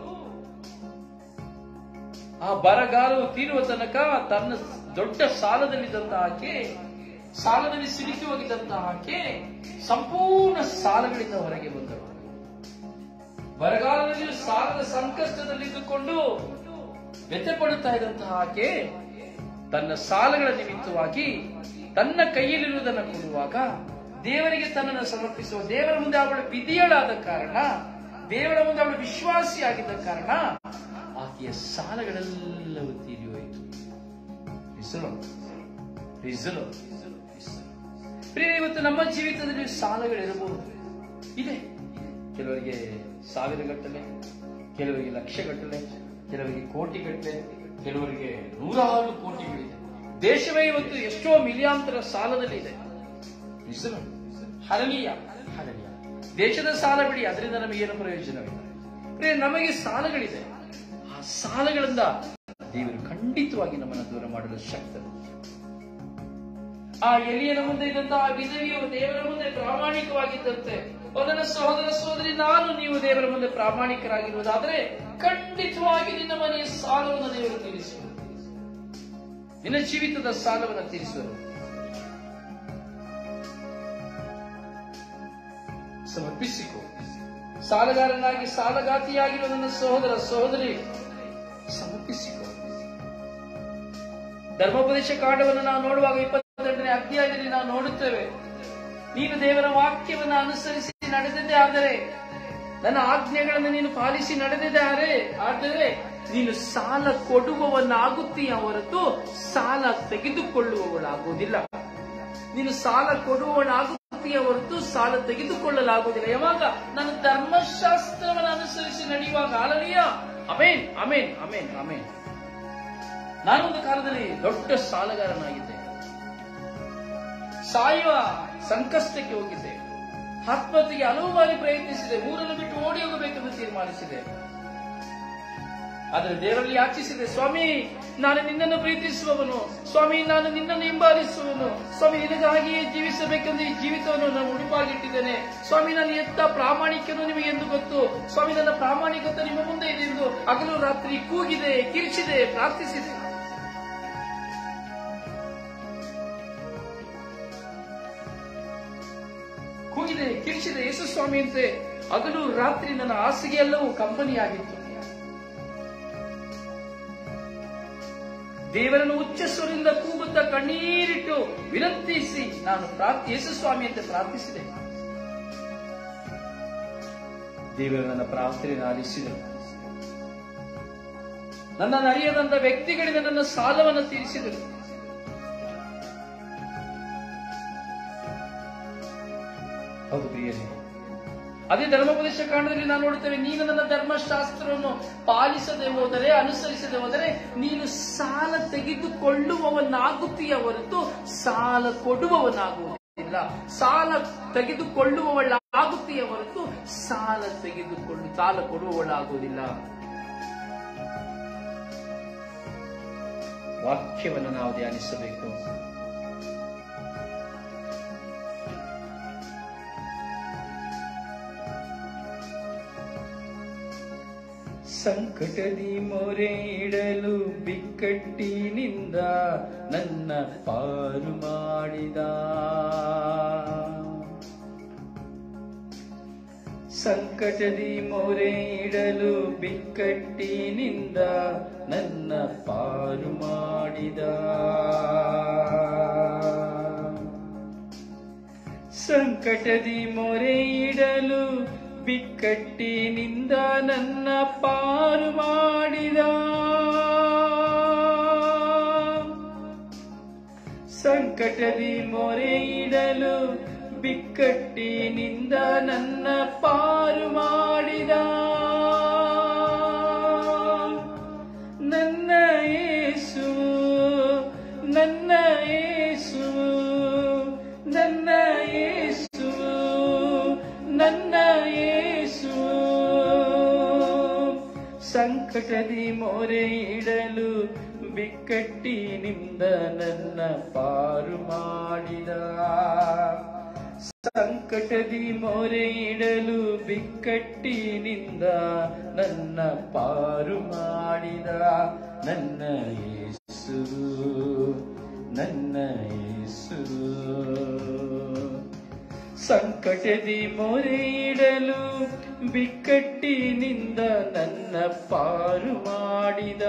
ಆ ಬರಗಾಲವು ತೀರುವ ತನಕ ತನ್ನ ದೊಡ್ಡ ಸಾಲದಲ್ಲಿದ್ದಂತ ಆಕೆ ಸಾಲದಲ್ಲಿ ಸಿಲುಕಿ ಹೋಗಿದ್ದಂತ ಆಕೆ ಸಂಪೂರ್ಣ ಸಾಲಗಳಿಂದ ಹೊರಗೆ ಬಂದಳು ಬರಗಾಲದಲ್ಲಿ ಸಾಲದ ಸಂಕಷ್ಟದಲ್ಲಿದ್ದುಕೊಂಡು ವ್ಯಥೆ ಪಡುತ್ತಾ ಇದ್ದಂತಹ ಆಕೆ ತನ್ನ ಸಾಲಗಳ ನಿಮಿತ್ತವಾಗಿ ತನ್ನ ಕೈಯಲ್ಲಿರುವುದನ್ನು ಕೊಡುವಾಗ ದೇವರಿಗೆ ತನ್ನನ್ನು ಸಮರ್ಪಿಸುವ ದೇವರ ಮುಂದೆ ಅವಳು ವಿಧಿಯಳಾದ ಕಾರಣ ದೇವರ ಮುಂದೆ ಅವಳು ವಿಶ್ವಾಸಿಯಾಗಿದ್ದ ಕಾರಣ ಆಕೆಯ ಸಾಲಗಳೆಲ್ಲವೂ ತೀರಿ ಹೋಯಿತು ಹೆಸರು ಹೆಸರು ಪ್ರಿಯ ಇವತ್ತು ನಮ್ಮ ಜೀವಿತದಲ್ಲಿ ಸಾಲಗಳಿರಬಹುದು ಇದೆ ಕೆಲವರಿಗೆ ಸಾವಿರ ಗಟ್ಟಲೆ ಕೆಲವರಿಗೆ ಲಕ್ಷ ಗಟ್ಟಲೆ ಕೆಲವರಿಗೆ ಕೋಟಿ ಗಟ್ಟಲೆ ಕೆಲವರಿಗೆ ನೂರಾರು ಕೋಟಿಗಳಿದೆ ದೇಶವೇ ಇವತ್ತು ಎಷ್ಟೋ ಮಿಲಿಯಾಂತರ ಸಾಲದಲ್ಲಿ ಇದೆ ಹೆಸರು ಹರಳೀಯ ಹರಳೀಯ ದೇಶದ ಸಾಲ ಬಿಡಿ ಅದರಿಂದ ನಮಗೇನು ಪ್ರಯೋಜನವಿಲ್ಲ ಪ್ರಿಯ ನಮಗೆ ಸಾಲಗಳಿದೆ ಆ ಸಾಲಗಳಿಂದ ದೇವರು ಖಂಡಿತವಾಗಿ ನಮ್ಮನ್ನು ದೂರ ಮಾಡಲು ಶಕ್ತರು ಆ ಎಲಿಯನ ಮುಂದೆ ಇದ್ದಂತಹ ಆ ವಿಧವಿಯು ದೇವರ ಮುಂದೆ ಪ್ರಾಮಾಣಿಕವಾಗಿದ್ದಂತೆ ಅದನ್ನ ಸಹೋದರ ಸಹೋದರಿ ನಾನು ನೀವು ದೇವರ ಮುಂದೆ ಪ್ರಾಮಾಣಿಕರಾಗಿರುವುದಾದರೆ ಖಂಡಿತವಾಗಿ ನಿನ್ನ ಮನೆಯ ಸಾಲವನ್ನು ದೇವರು ತೀರಿಸುವರು ನಿನ್ನ ಜೀವಿತದ ಸಾಲವನ್ನು ತೀರಿಸುವರು ಸಮರ್ಪಿಸಿಕೊ ಸಾಲಗಾರನಾಗಿ ಸಾಲಗಾತಿಯಾಗಿರುವ ನನ್ನ ಸಹೋದರ ಸಹೋದರಿ ಸಮರ್ಪಿಸಿಕೊ ಧರ್ಮೋಪದೇಶ ಕಾಂಡವನ್ನು ನಾವು ನೋಡುವಾಗ ಇಪ್ಪತ್ತೆರಡನೇ ಅಧ್ಯಾಯದಲ್ಲಿ ನಾವು ನೋಡುತ್ತೇವೆ ನೀನು ದೇವರ ವಾಕ್ಯವನ್ನು ಅನುಸರಿಸಿ ನಡೆದಿದ್ದೇ ಆದರೆ ನನ್ನ ಆಜ್ಞೆಗಳನ್ನು ನೀನು ಪಾಲಿಸಿ ನಡೆದಿದ್ದೇ ಆದರೆ ಆದರೆ ನೀನು ಸಾಲ ಕೊಡುವವನಾಗುತ್ತೀಯ ಹೊರತು ಸಾಲ ತೆಗೆದುಕೊಳ್ಳುವವಳಾಗುವುದಿಲ್ಲ ನೀನು ಸಾಲ ಕೊಡುವವನಾಗುತ್ತೀಯ ಹೊರತು ಸಾಲ ತೆಗೆದುಕೊಳ್ಳಲಾಗುವುದಿಲ್ಲ ಯಾವಾಗ ನಾನು ಧರ್ಮಶಾಸ್ತ್ರವನ್ನು ಅನುಸರಿಸಿ ನಡೆಯುವಾಗ ಆಲನೀಯ ಅಮೇನ್ ಅಮೇನ್ ಅಮೇನ್ ಅಮೇನ್ ನಾನೊಂದು ಕಾಲದಲ್ಲಿ ದೊಡ್ಡ ಸಾಲಗಾರನಾಗಿದ್ದೆ ಸಾಯುವ ಸಂಕಷ್ಟಕ್ಕೆ ಹೋಗಿದ್ದೆ ಆತ್ಮಹತ್ಯೆಗೆ ಹಲವು ಬಾರಿ ಪ್ರಯತ್ನಿಸಿದೆ ಊರನ್ನು ಬಿಟ್ಟು ಓಡಿ ಹೋಗಬೇಕೆಂದು ತೀರ್ಮಾನಿಸಿದೆ ಆದರೆ ದೇವರಲ್ಲಿ ಯಾಚಿಸಿದೆ ಸ್ವಾಮಿ ನಾನು ನಿನ್ನನ್ನು ಪ್ರೀತಿಸುವವನು ಸ್ವಾಮಿ ನಾನು ನಿನ್ನನ್ನು ಹಿಂಬಾಲಿಸುವನು ಸ್ವಾಮಿ ನಿನಗಾಗಿಯೇ ಜೀವಿಸಬೇಕೆಂದು ಈ ಜೀವಿತವನ್ನು ನಾನು ಉಡುಪಾಗಿಟ್ಟಿದ್ದೇನೆ ಸ್ವಾಮಿ ನಾನು ಎತ್ತ ಪ್ರಾಮಾಣಿಕನು ನಿಮಗೆ ಎಂದು ಗೊತ್ತು ಸ್ವಾಮಿ ನನ್ನ ಪ್ರಾಮಾಣಿಕತೆ ನಿಮ್ಮ ಮುಂದೆ ಇದೆ ಎಂದು ಹಗಲು ರಾತ್ರಿ ಕೂಗಿದೆ ಕಿರಿಚಿದೆ ಪ್ರಾರ್ಥಿಸಿದೆ ಕೂಗಿದೆ ಕಿರಿಚಿದೆ ಯೇಸು ಸ್ವಾಮಿ ಅಂತೆ ಹಗಲು ರಾತ್ರಿ ನನ್ನ ಹಾಸಿಗೆ ಎಲ್ಲವೂ ಕಂಪನಿಯಾಗಿತ್ತು ದೇವರನ್ನು ಉಚ್ಚ ಸ್ವರದಿಂದ ಕೂಗುತ್ತಾ ಕಣ್ಣೀರಿಟ್ಟು ವಿನಂತಿಸಿ ನಾನು ಪ್ರಾರ್ಥಿ ಯೇಸು ಸ್ವಾಮಿ ಅಂತ ಪ್ರಾರ್ಥಿಸಿದೆ ದೇವರು ನನ್ನ ಪ್ರಾರ್ಥನೆಯನ್ನು ಆಲಿಸಿದರು ನನ್ನನ್ನು ಅರಿಯದಂತ ವ್ಯಕ್ತಿಗಳಿಂದ ನನ್ನ ಸಾಲವನ್ನು ತೀರಿಸಿದರು ಹೌದು ಪ್ರಿಯರೇ ಅದೇ ಧರ್ಮೋಪದೇಶ ಕಾಂಡದಲ್ಲಿ ನಾವು ನೋಡುತ್ತೇವೆ ನೀನು ನನ್ನ ಧರ್ಮಶಾಸ್ತ್ರವನ್ನು ಪಾಲಿಸದೆ ಹೋದರೆ ಅನುಸರಿಸದೆ ಹೋದರೆ ನೀನು ಸಾಲ ತೆಗೆದುಕೊಳ್ಳುವವನಾಗುತ್ತೀಯ ಹೊರತು ಸಾಲ ಕೊಡುವವನಾಗುವುದಿಲ್ಲ ಸಾಲ ತೆಗೆದುಕೊಳ್ಳುವವಳಾಗುತ್ತೀಯ ಹೊರತು ಸಾಲ ತೆಗೆದುಕೊಳ್ಳು ಸಾಲ ಕೊಡುವವಳಾಗುವುದಿಲ್ಲ ವಾಕ್ಯವನ್ನು ನಾವು ಧ್ಯಾನಿಸಬೇಕು ಸಂಕಟದಿ ಮೊರೆ ಇಡಲು ಬಿಕ್ಕಟ್ಟಿನಿಂದ ನನ್ನ ಪಾರು ಮಾಡಿದ ಸಂಕಟದಿ ಮೊರೆ ಇಡಲು ಬಿಕ್ಕಟ್ಟಿನಿಂದ ನನ್ನ ಪಾರು ಮಾಡಿದ ಸಂಕಟದಿ ಮೊರೆ ಇಡಲು ಬಿಕ್ಕಟ್ಟಿನಿಂದ ನನ್ನ ಪಾರು ಮಾಡಿದ ಸಂಕಟದಿ ಮೊರೆ ಇಡಲು ಬಿಕ್ಕಟ್ಟಿನಿಂದ ನನ್ನ ಪಾರು ಮಾಡಿದ ನನ್ನ ಏಸು ನನ್ನ ಏಸು ನನ್ನ ಏಸು ನನ್ನ ಏಸು ಸಂಕಟದಿ ಮೊರೆ ಇಡಲು ಬಿಕ್ಕಟ್ಟಿನಿಂದ ನನ್ನ ಪಾರು ಮಾಡಿದ ಸಂಕಟದಿ ಮೊರೆ ಇಡಲು ಬಿಕ್ಕಟ್ಟಿನಿಂದ ನನ್ನ ಪಾರು ಮಾಡಿದ ನನ್ನ ಯೇಸು ನನ್ನ ಯೇಸು ಸಂಕಟದಿ ಮೊರೆ ಇಡಲು ಬಿಕ್ಕಟ್ಟಿನಿಂದ ನನ್ನ ಪಾರು ಮಾಡಿದ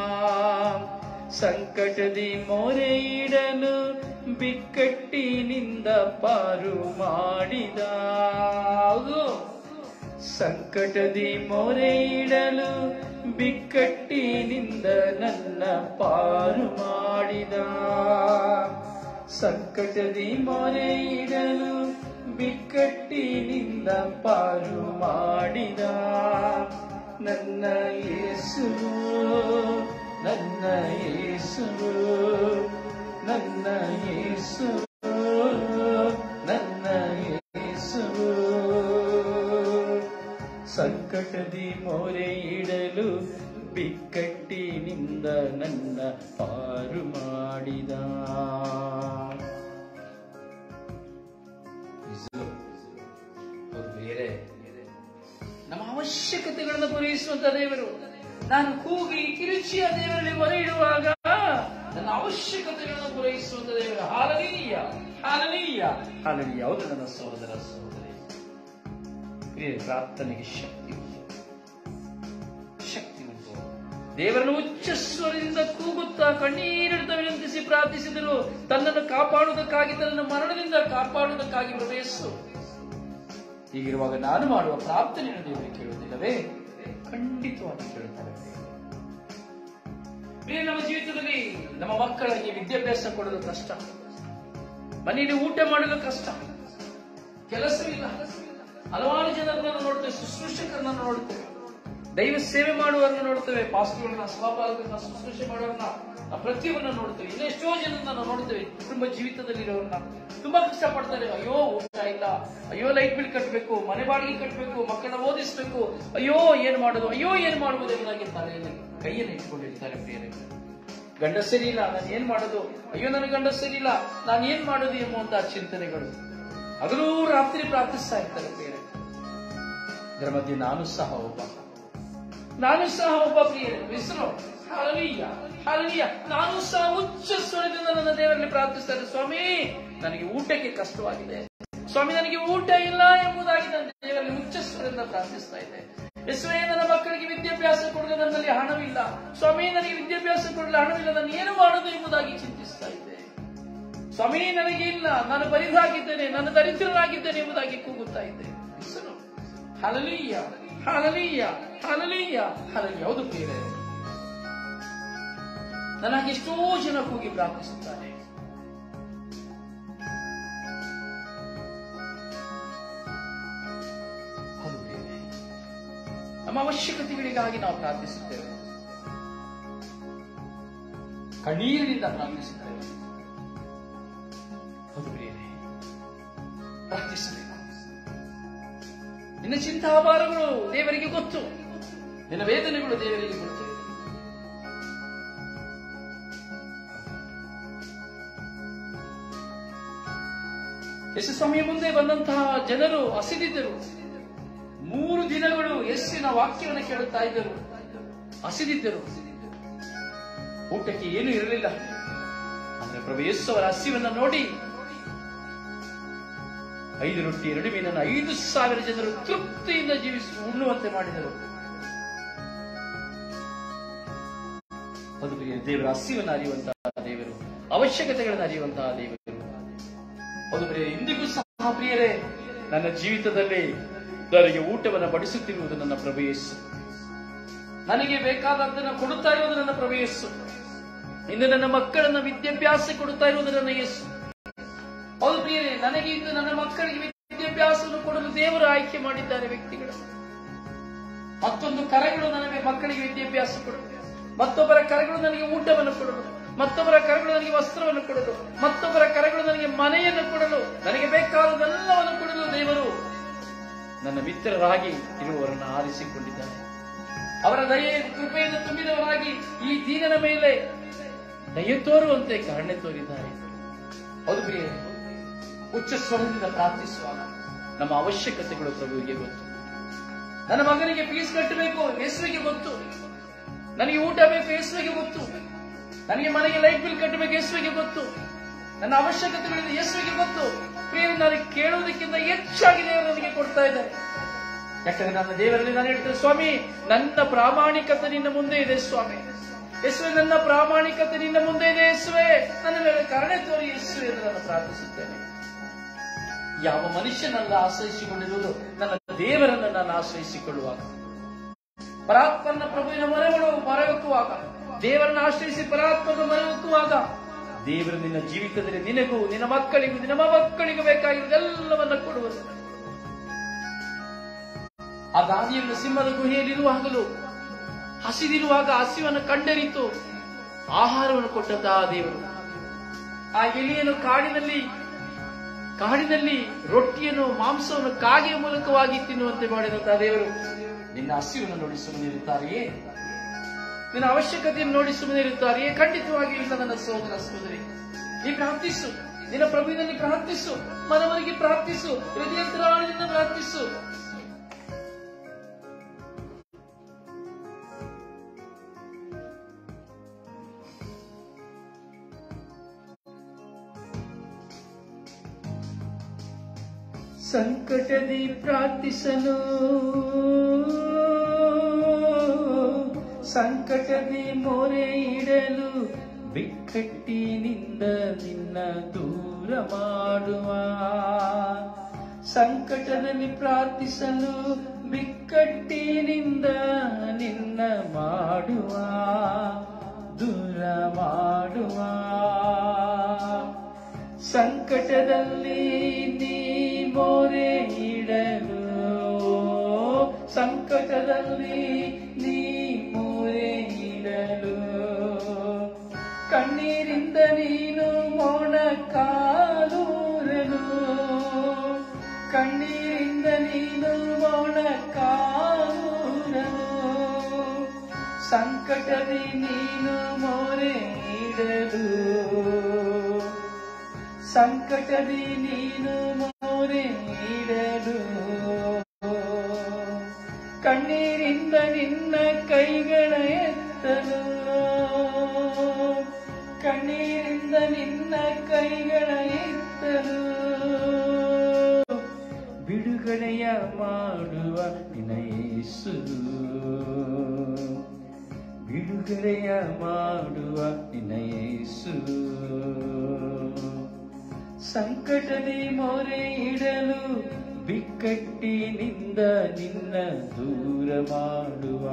ಸಂಕಟದಿ ಮೊರೆ ಇಡಲು ಬಿಕ್ಕಟ್ಟಿನಿಂದ ಪಾರು ಮಾಡಿದ ಹೌದು. ಸಂಕಟದಿ ಮೊರೆ ಇಡಲು ಬಿಕ್ಕಟ್ಟಿನಿಂದ ನನ್ನ ಪಾರು ಮಾಡಿದ ಸಂಕಟದಿ ಮೊರೆ ಇಡಲು ಬಿಕ್ಕಟ್ಟಿನಿಂದ ಪಾರು ಮಾಡಿದ ನನ್ನ ಯೇಸು ನನ್ನ ಯೇಸು ನನ್ನ ಯೇಸು ನನ್ನ ಯೇಸು ಸಂಕಟದಿ ಮೊರೆ ಇಡಲು ಬಿಕ್ಕಟ್ಟಿನಿಂದ ನನ್ನ ಪಾರು ಮಾಡಿದ ಅವ್ರು ಬೇರೆ ನಮ್ಮ ಅವಶ್ಯಕತೆಗಳನ್ನು ಪೂರೈಸುವಂತ ದೇವರು ನಾನು ಕೂಗಿ ಕಿರುಚಿಯ ದೇವರಲ್ಲಿ ಮೊರೆ ಇಡುವಾಗ ನನ್ನ ಅವಶ್ಯಕತೆಗಳನ್ನು ಪೂರೈಸುವಂತ ದೇವರು ಹಾಲನೀಯ ಹಾಲನೀಯ ಹಾಲನೀಯ ಹೌದು ನನ್ನ ಸಹೋದರ ಸಹೋದರಿ ಪ್ರಿಯ ಪ್ರಾರ್ಥನೆಗೆ ಶಕ್ತಿ ಉಂಟು ಶಕ್ತಿ ಉಂಟು ದೇವರನ್ನು ಉಚ್ಚ ಸ್ವರದಿಂದ ಕೂಗುತ್ತಾ ಕಣ್ಣೀರಿಡುತ್ತಾ ವಿನಂತಿಸಿ ಪ್ರಾರ್ಥಿಸಿದರು ತನ್ನನ್ನು ಕಾಪಾಡುವುದಕ್ಕಾಗಿ ತನ್ನನ್ನು ಮರಣದಿಂದ ಕಾಪಾಡುವುದಕ್ಕಾಗಿ ಪ್ರವೇಶಿಸು ಹೀಗಿರುವಾಗ ನಾನು ಮಾಡುವ ಪ್ರಾರ್ಥನೆಯನ್ನು ದೇವರು ಕೇಳುವುದಿಲ್ಲವೇ ಖಂಡಿತವಾಗಿ ಕೇಳುತ್ತಾರೆ ಪ್ರಿಯ ನಮ್ಮ ಜೀವಿತದಲ್ಲಿ ನಮ್ಮ ಮಕ್ಕಳಿಗೆ ವಿದ್ಯಾಭ್ಯಾಸ ಕೊಡಲು ಕಷ್ಟ ಮನೆಯಲ್ಲಿ ಊಟ ಮಾಡಲು ಕಷ್ಟ ಕೆಲಸವಿಲ್ಲ ಹಲವಾರು ಜನರನ್ನು ನೋಡ್ತೇವೆ ಶುಶ್ರೂಷಕರನ್ನ ನೋಡ್ತೇವೆ ದೈವ ಸೇವೆ ಮಾಡುವವರನ್ನ ನೋಡ್ತೇವೆ ಪಾಸ್ಟರ್ಗಳನ್ನ ಸ್ವಪಾಲಕರನ್ನ ಶುಶ್ರೂಷೆ ಮಾಡುವವರನ್ನ ನಾವು ಪ್ರತಿಯೊಬ್ಬರನ್ನ ನೋಡ್ತೇವೆ ಇನ್ನು ಎಷ್ಟೋ ಜನರನ್ನ ನಾವು ನೋಡ್ತೇವೆ ಕುಟುಂಬ ಜೀವಿತದಲ್ಲಿರೋರನ್ನ ತುಂಬಾ ಕಷ್ಟ ಪಡ್ತಾರೆ ಅಯ್ಯೋ ಊಟ ಇಲ್ಲ ಅಯ್ಯೋ ಲೈಟ್ ಬಿಲ್ ಕಟ್ಟಬೇಕು ಮನೆ ಬಾಡಿಗೆ ಕಟ್ಟಬೇಕು ಮಕ್ಕಳನ್ನ ಓದಿಸ್ಬೇಕು ಅಯ್ಯೋ ಏನ್ ಮಾಡೋದು ಅಯ್ಯೋ ಏನ್ ಮಾಡುವುದು ಎಂಬುದಾಗಿ ತಲೆಯಲ್ಲಿ ಕೈಯನ್ನು ಇಟ್ಕೊಂಡಿರ್ತಾರೆ ಪ್ರಿಯರೇ ಗಂಡ ಸರಿ ಇಲ್ಲ ನಾನು ಏನ್ ಮಾಡೋದು ಅಯ್ಯೋ ನನ್ನ ಗಂಡ ಸರಿ ಇಲ್ಲ ನಾನು ಏನ್ ಮಾಡೋದು ಎಂಬುವಂತಹ ಚಿಂತನೆಗಳು ಹಗಲೂ ರಾತ್ರಿ ಪ್ರಾರ್ಥಿಸ್ತಾ ಇರ್ತಾರೆ ಪ್ರಿಯರೇ ಇದರ ಮಧ್ಯೆ ನಾನು ಸಹ ಒಬ್ಬ ನಾನು ಸಹ ಒಬ್ಬ ಪ್ರಿಯರೇ ಹೆಸರು ಹಾಲನೀಯ ಹಾಲನೀಯ ನಾನು ಸಹ ಉಚ್ಚ ಸ್ವರದಿಂದ ನನ್ನ ದೇವರಲ್ಲಿ ಪ್ರಾರ್ಥಿಸ್ತಾರೆ ಸ್ವಾಮಿ ನನಗೆ ಊಟಕ್ಕೆ ಕಷ್ಟವಾಗಿದೆ ಸ್ವಾಮಿ ನನಗೆ ಊಟ ಇಲ್ಲ ಎಂಬುದಾಗಿ ನನ್ನ ದೇವರಲ್ಲಿ ಉಚ್ಚ ಸ್ವರದಿಂದ ಪ್ರಾರ್ಥಿಸ್ತಾ ಇದ್ದೆ ಯೇಸುವೆ ನನ್ನ ಮಕ್ಕಳಿಗೆ ವಿದ್ಯಾಭ್ಯಾಸ ಕೊಡಲು ನನ್ನಲ್ಲಿ ಹಣವಿಲ್ಲ ಸ್ವಾಮಿ ನನಗೆ ವಿದ್ಯಾಭ್ಯಾಸ ಕೊಡಲು ಹಣವಿಲ್ಲ ನಾನು ಏನು ಮಾಡೋದು ಎಂಬುದಾಗಿ ಚಿಂತಿಸ್ತಾ ಇದ್ದೆ ಸ್ವಾಮಿ ನನಗೆ ಇಲ್ಲ ನಾನು ಬರಿದಾಗಿದ್ದೇನೆ ನಾನು ದರಿದ್ರನಾಗಿದ್ದೇನೆ ಎಂಬುದಾಗಿ ಕೂಗುತ್ತಾ ಇದ್ದೆ ಹೆಸರು ಹಲಲೀಯ ಹಲಲೀಯ ಹಲಲೀಯ ಹಲಲೀಯ ಹೌದು ಪ್ರಿಯರೇ ನನಗೆ ಎಷ್ಟೋ ಜನ ಕೂಗಿ ಪ್ರಾರ್ಥಿಸುತ್ತಾರೆ ನಮ್ಮ ಅವಶ್ಯಕತೆಗಳಿಗಾಗಿ ನಾವು ಪ್ರಾರ್ಥಿಸುತ್ತೇವೆ ಕಣ್ಣೀರಿನಿಂದ ಪ್ರಾರ್ಥಿಸುತ್ತೇವೆ ಹೌದು ಪ್ರಿಯರೇ ಪ್ರಾರ್ಥಿಸಬೇಕು ನಿನ್ನ ಚಿಂತಾಭಾರಗಳು ದೇವರಿಗೆ ಗೊತ್ತು ನಿನ್ನ ವೇದನೆಗಳು ದೇವರಿಗೆ ಗೊತ್ತು ಯೇಸು ಸ್ವಾಮಿಯ ಮುಂದೆ ಬಂದಂತಹ ಜನರು ಹಸಿದಿದ್ದರು ಮೂರು ದಿನಗಳು ಯೇಸುವಿನ ವಾಕ್ಯವನ್ನು ಕೇಳುತ್ತಾ ಇದ್ದರು ಹಸಿದಿದ್ದರು ಊಟಕ್ಕೆ ಏನೂ ಇರಲಿಲ್ಲ ಆದರೆ ಪ್ರಭು ಯೇಸು ಅವರ ಹಸಿವನ್ನ ನೋಡಿ ಐದು ರೊಟ್ಟಿ ಎರಡು ಮೀನನ್ನು ಐದು ಸಾವಿರ ಜನರು ತೃಪ್ತಿಯಿಂದ ಜೀವಿಸಿ ಉಣ್ಣುವಂತೆ ಮಾಡಿದರು ಅದು ಪ್ರಿಯ ದೇವರ ಹಸಿವನ್ನು ಅರಿಯುವಂತಹ ದೇವರು ಅವಶ್ಯಕತೆಗಳನ್ನು ಅರಿಯುವಂತಹ ದೇವರು ಅದು ಪ್ರಿಯ ಇಂದಿಗೂ ಸಹ ಪ್ರಿಯರೇ ನನ್ನ ಜೀವಿತದಲ್ಲಿ ನನಗೆ ಊಟವನ್ನು ಬಡಿಸುತ್ತಿರುವುದು ನನ್ನ ಪ್ರಭು ಯೇಸು ನನಗೆ ಬೇಕಾದದ್ದನ್ನು ಕೊಡುತ್ತಾ ಇರುವುದು ನನ್ನ ಪ್ರಭು ಯೇಸು ಇನ್ನು ನನ್ನ ಮಕ್ಕಳನ್ನ ವಿದ್ಯಾಭ್ಯಾಸ ಕೊಡುತ್ತಾ ಇರುವುದು ನನ್ನ ಯೇಸು ಹೌದು ಪ್ರಿಯರೇ ನನಗೆ ಇಂದು ನನ್ನ ಮಕ್ಕಳಿಗೆ ವಿದ್ಯಾಭ್ಯಾಸವನ್ನು ಕೊಡಲು ದೇವರು ಆಯ್ಕೆ ಮಾಡಿದ್ದಾರೆ ವ್ಯಕ್ತಿಗಳು ಮತ್ತೊಂದು ಕರೆಗಳು ನನಗೆ ಮಕ್ಕಳಿಗೆ ವಿದ್ಯಾಭ್ಯಾಸ ಕೊಡಲು ಮತ್ತೊಬ್ಬರ ಕರೆಗಳು ನನಗೆ ಊಟವನ್ನು ಕೊಡಲು ಮತ್ತೊಬ್ಬರ ಕರೆಗಳು ನನಗೆ ವಸ್ತ್ರವನ್ನು ಕೊಡಲು ಮತ್ತೊಬ್ಬರ ಕರೆಗಳು ನನಗೆ ಮನೆಯನ್ನು ಕೊಡಲು ನನಗೆ ಬೇಕಾದದೆಲ್ಲವನ್ನು ಕೊಡಲು ದೇವರು ನನ್ನ ಮಿತ್ರರಾಗಿ ಇರುವವರನ್ನು ಆರಿಸಿಕೊಂಡಿದ್ದಾರೆ ಅವರ ದಯೆ ಕೃಪೆಯನ್ನು ತುಂಬಿದವರಾಗಿ ಈ ದೀನನ ಮೇಲೆ ದಯೆ ತೋರುವಂತೆ ಕರುಣೆ ತೋರಿದ್ದಾರೆ ಹೌದು ಪ್ರಿಯ ಉಚ್ಚ ಸ್ವರದಿಂದ ಪ್ರಾರ್ಥಿಸುವಾಗ ನಮ್ಮ ಅವಶ್ಯಕತೆಗಳು ಪ್ರಭುವಿಗೆ ಗೊತ್ತು ನನ್ನ ಮಗನಿಗೆ ಫೀಸ್ ಕಟ್ಟಬೇಕು ಯೇಸುವಿಗೆ ಗೊತ್ತು ನನಗೆ ಊಟ ಬೇಕು ಯೇಸುವಿಗೆ ಗೊತ್ತು ನನಗೆ ಮನೆಗೆ ಲೈಟ್ ಬಿಲ್ ಕಟ್ಟಬೇಕು ಯೇಸುವಿಗೆ ಗೊತ್ತು ನನ್ನ ಅವಶ್ಯಕತೆಗಳಿಂದ ಯೇಸುವಿಗೆ ಗೊತ್ತು ಪ್ರಿಯ ನನಗೆ ಕೇಳುವುದಕ್ಕಿಂತ ಹೆಚ್ಚಾಗಿ ದೇವರು ನನಗೆ ಕೊಡ್ತಾ ಇದ್ದಾರೆ ಯಾಕಂದ್ರೆ ನನ್ನ ದೇವರಲ್ಲಿ ನಾನು ಹೇಳ್ತೇನೆ ಸ್ವಾಮಿ ನನ್ನ ಪ್ರಾಮಾಣಿಕತೆ ನಿನ್ನ ಮುಂದೆ ಇದೆ ಸ್ವಾಮಿ ಯೇಸುವೆ ನನ್ನ ಪ್ರಾಮಾಣಿಕತೆ ನಿನ್ನ ಮುಂದೆ ಇದೆ ಯೇಸುವೆ ನನ್ನ ಮೇಲೆ ಕರುಣೆ ತೋರಿ ಯೇಸುವೆ ಎಂದು ನಾನು ಪ್ರಾರ್ಥಿಸುತ್ತೇನೆ ಯಾವ ಮನುಷ್ಯನಲ್ಲ ಆಶ್ರಯಿಸಿಕೊಂಡಿರುವುದು ನನ್ನ ದೇವರನ್ನು ನಾನು ಆಶ್ರಯಿಸಿಕೊಳ್ಳುವಾಗ ಪರಾತ್ಮನ ಪ್ರಭುವಿನ ಮರಗಳು ಮರವೆಕ್ಕುವಾಗ ದೇವರನ್ನು ಆಶ್ರಯಿಸಿ ಪರಾತ್ಮನ ಮರವೆಕ್ಕುವಾಗ ದೇವರು ನಿನ್ನ ಜೀವಿತದಲ್ಲಿ ನಿನಗೂ ನಿನ್ನ ಮಕ್ಕಳಿಗೂ ನಿನ್ನ ಮಕ್ಕಳಿಗೂ ಬೇಕಾಗಿರುವುದೆಲ್ಲವನ್ನ ಕೊಡುವುದು ಆ ದಾನಿಯನ್ನು ಸಿಂಹದ ಗುಹೆಯಲ್ಲಿರುವಾಗಲೂ ಹಸಿದಿರುವಾಗ ಹಸಿವನ್ನು ಕಂಡರಿತು ಆಹಾರವನ್ನು ಕೊಟ್ಟಂತಹ ದೇವರು ಆ ಎಲಿಯನ್ನು ಕಾಡಿನಲ್ಲಿ ಕಾಡಿನಲ್ಲಿ ರೊಟ್ಟಿಯನ್ನು ಮಾಂಸವನ್ನು ಕಾಗೆಯ ಮೂಲಕವಾಗಿ ತಿನ್ನುವಂತೆ ಮಾಡಿದಂತಹ ದೇವರು ನಿನ್ನ ಹಸಿವನ್ನು ನೋಡಿ ಸುಮ್ಮನಿರುತ್ತಾರೆಯೇ ನಿನ್ನ ಅವಶ್ಯಕತೆಯನ್ನು ನೋಡಿ ಸುಮ್ಮನಿರುತ್ತಾರೆಯೇ ಖಂಡಿತವಾಗಿ ಇಲ್ಲ ನನ್ನ ಸಹೋದರ ಸಹೋದರಿ ನೀ ಪ್ರಾರ್ಥಿಸು ನಿನ್ನ ಪ್ರಭುವಿನಲ್ಲಿ ಪ್ರಾರ್ಥಿಸು ಮನವರಿಗೆ ಪ್ರಾರ್ಥಿಸು ಹೃದಯಂತರಾಳದಿಂದ ಪ್ರಾರ್ಥಿಸು ಸಂಕಟದಿ ಪ್ರಾರ್ಥಿಸಲು ಸಂಕಟದಿ ಮೊರೆ ಇಡಲು ಬಿಕ್ಕಟ್ಟಿನಿಂದ ನಿನ್ನ ದೂರ ಮಾಡುವ ಸಂಕಟದಲ್ಲಿ ಪ್ರಾರ್ಥಿಸಲು ಬಿಕ್ಕಟ್ಟಿನಿಂದ ನಿನ್ನ ಮಾಡುವ ದೂರ ಮಾಡುವ ಸಂಕಟದಲ್ಲಿ ನೀ ಮೊರೆ ಇಡಲು ಸಂಕಟದಲ್ಲಿ ನೀ ಮೊರೆ ಇಡಲು ಕಣ್ಣೀರಿಂದ ನೀನು ಮೌನ ಕಾಲೂರಲು ಕಣ್ಣೀರಿಂದ ನೀನು ಮೌನ ಕಾಲೂರಲು ಸಂಕಟದಿ ನೀನು ಮೊರೆ ಇಡಲು ಸಂಕಟದಿ ನೀನು ಮೋರೆ ನೀಡಲು ಕಣ್ಣೀರಿಂದ ನಿನ್ನ ಕೈಗಳ ಎತ್ತಲು ಕಣ್ಣೀರಿಂದ ನಿನ್ನ ಕೈಗಳ ಎತ್ತಲು ಬಿಡುಗಡೆಯ ಮಾಡುವ ನಿನ್ನ ಯೇಸು ಬಿಡುಗಡೆಯ ಮಾಡುವ ನಿನ್ನ ಯೇಸು ಸಂಕಟದಿ ಮೊರೆ ಇಡಲು ಬಿಕ್ಕಟ್ಟಿನಿಂದ ನಿನ್ನ ದೂರ ಮಾಡುವ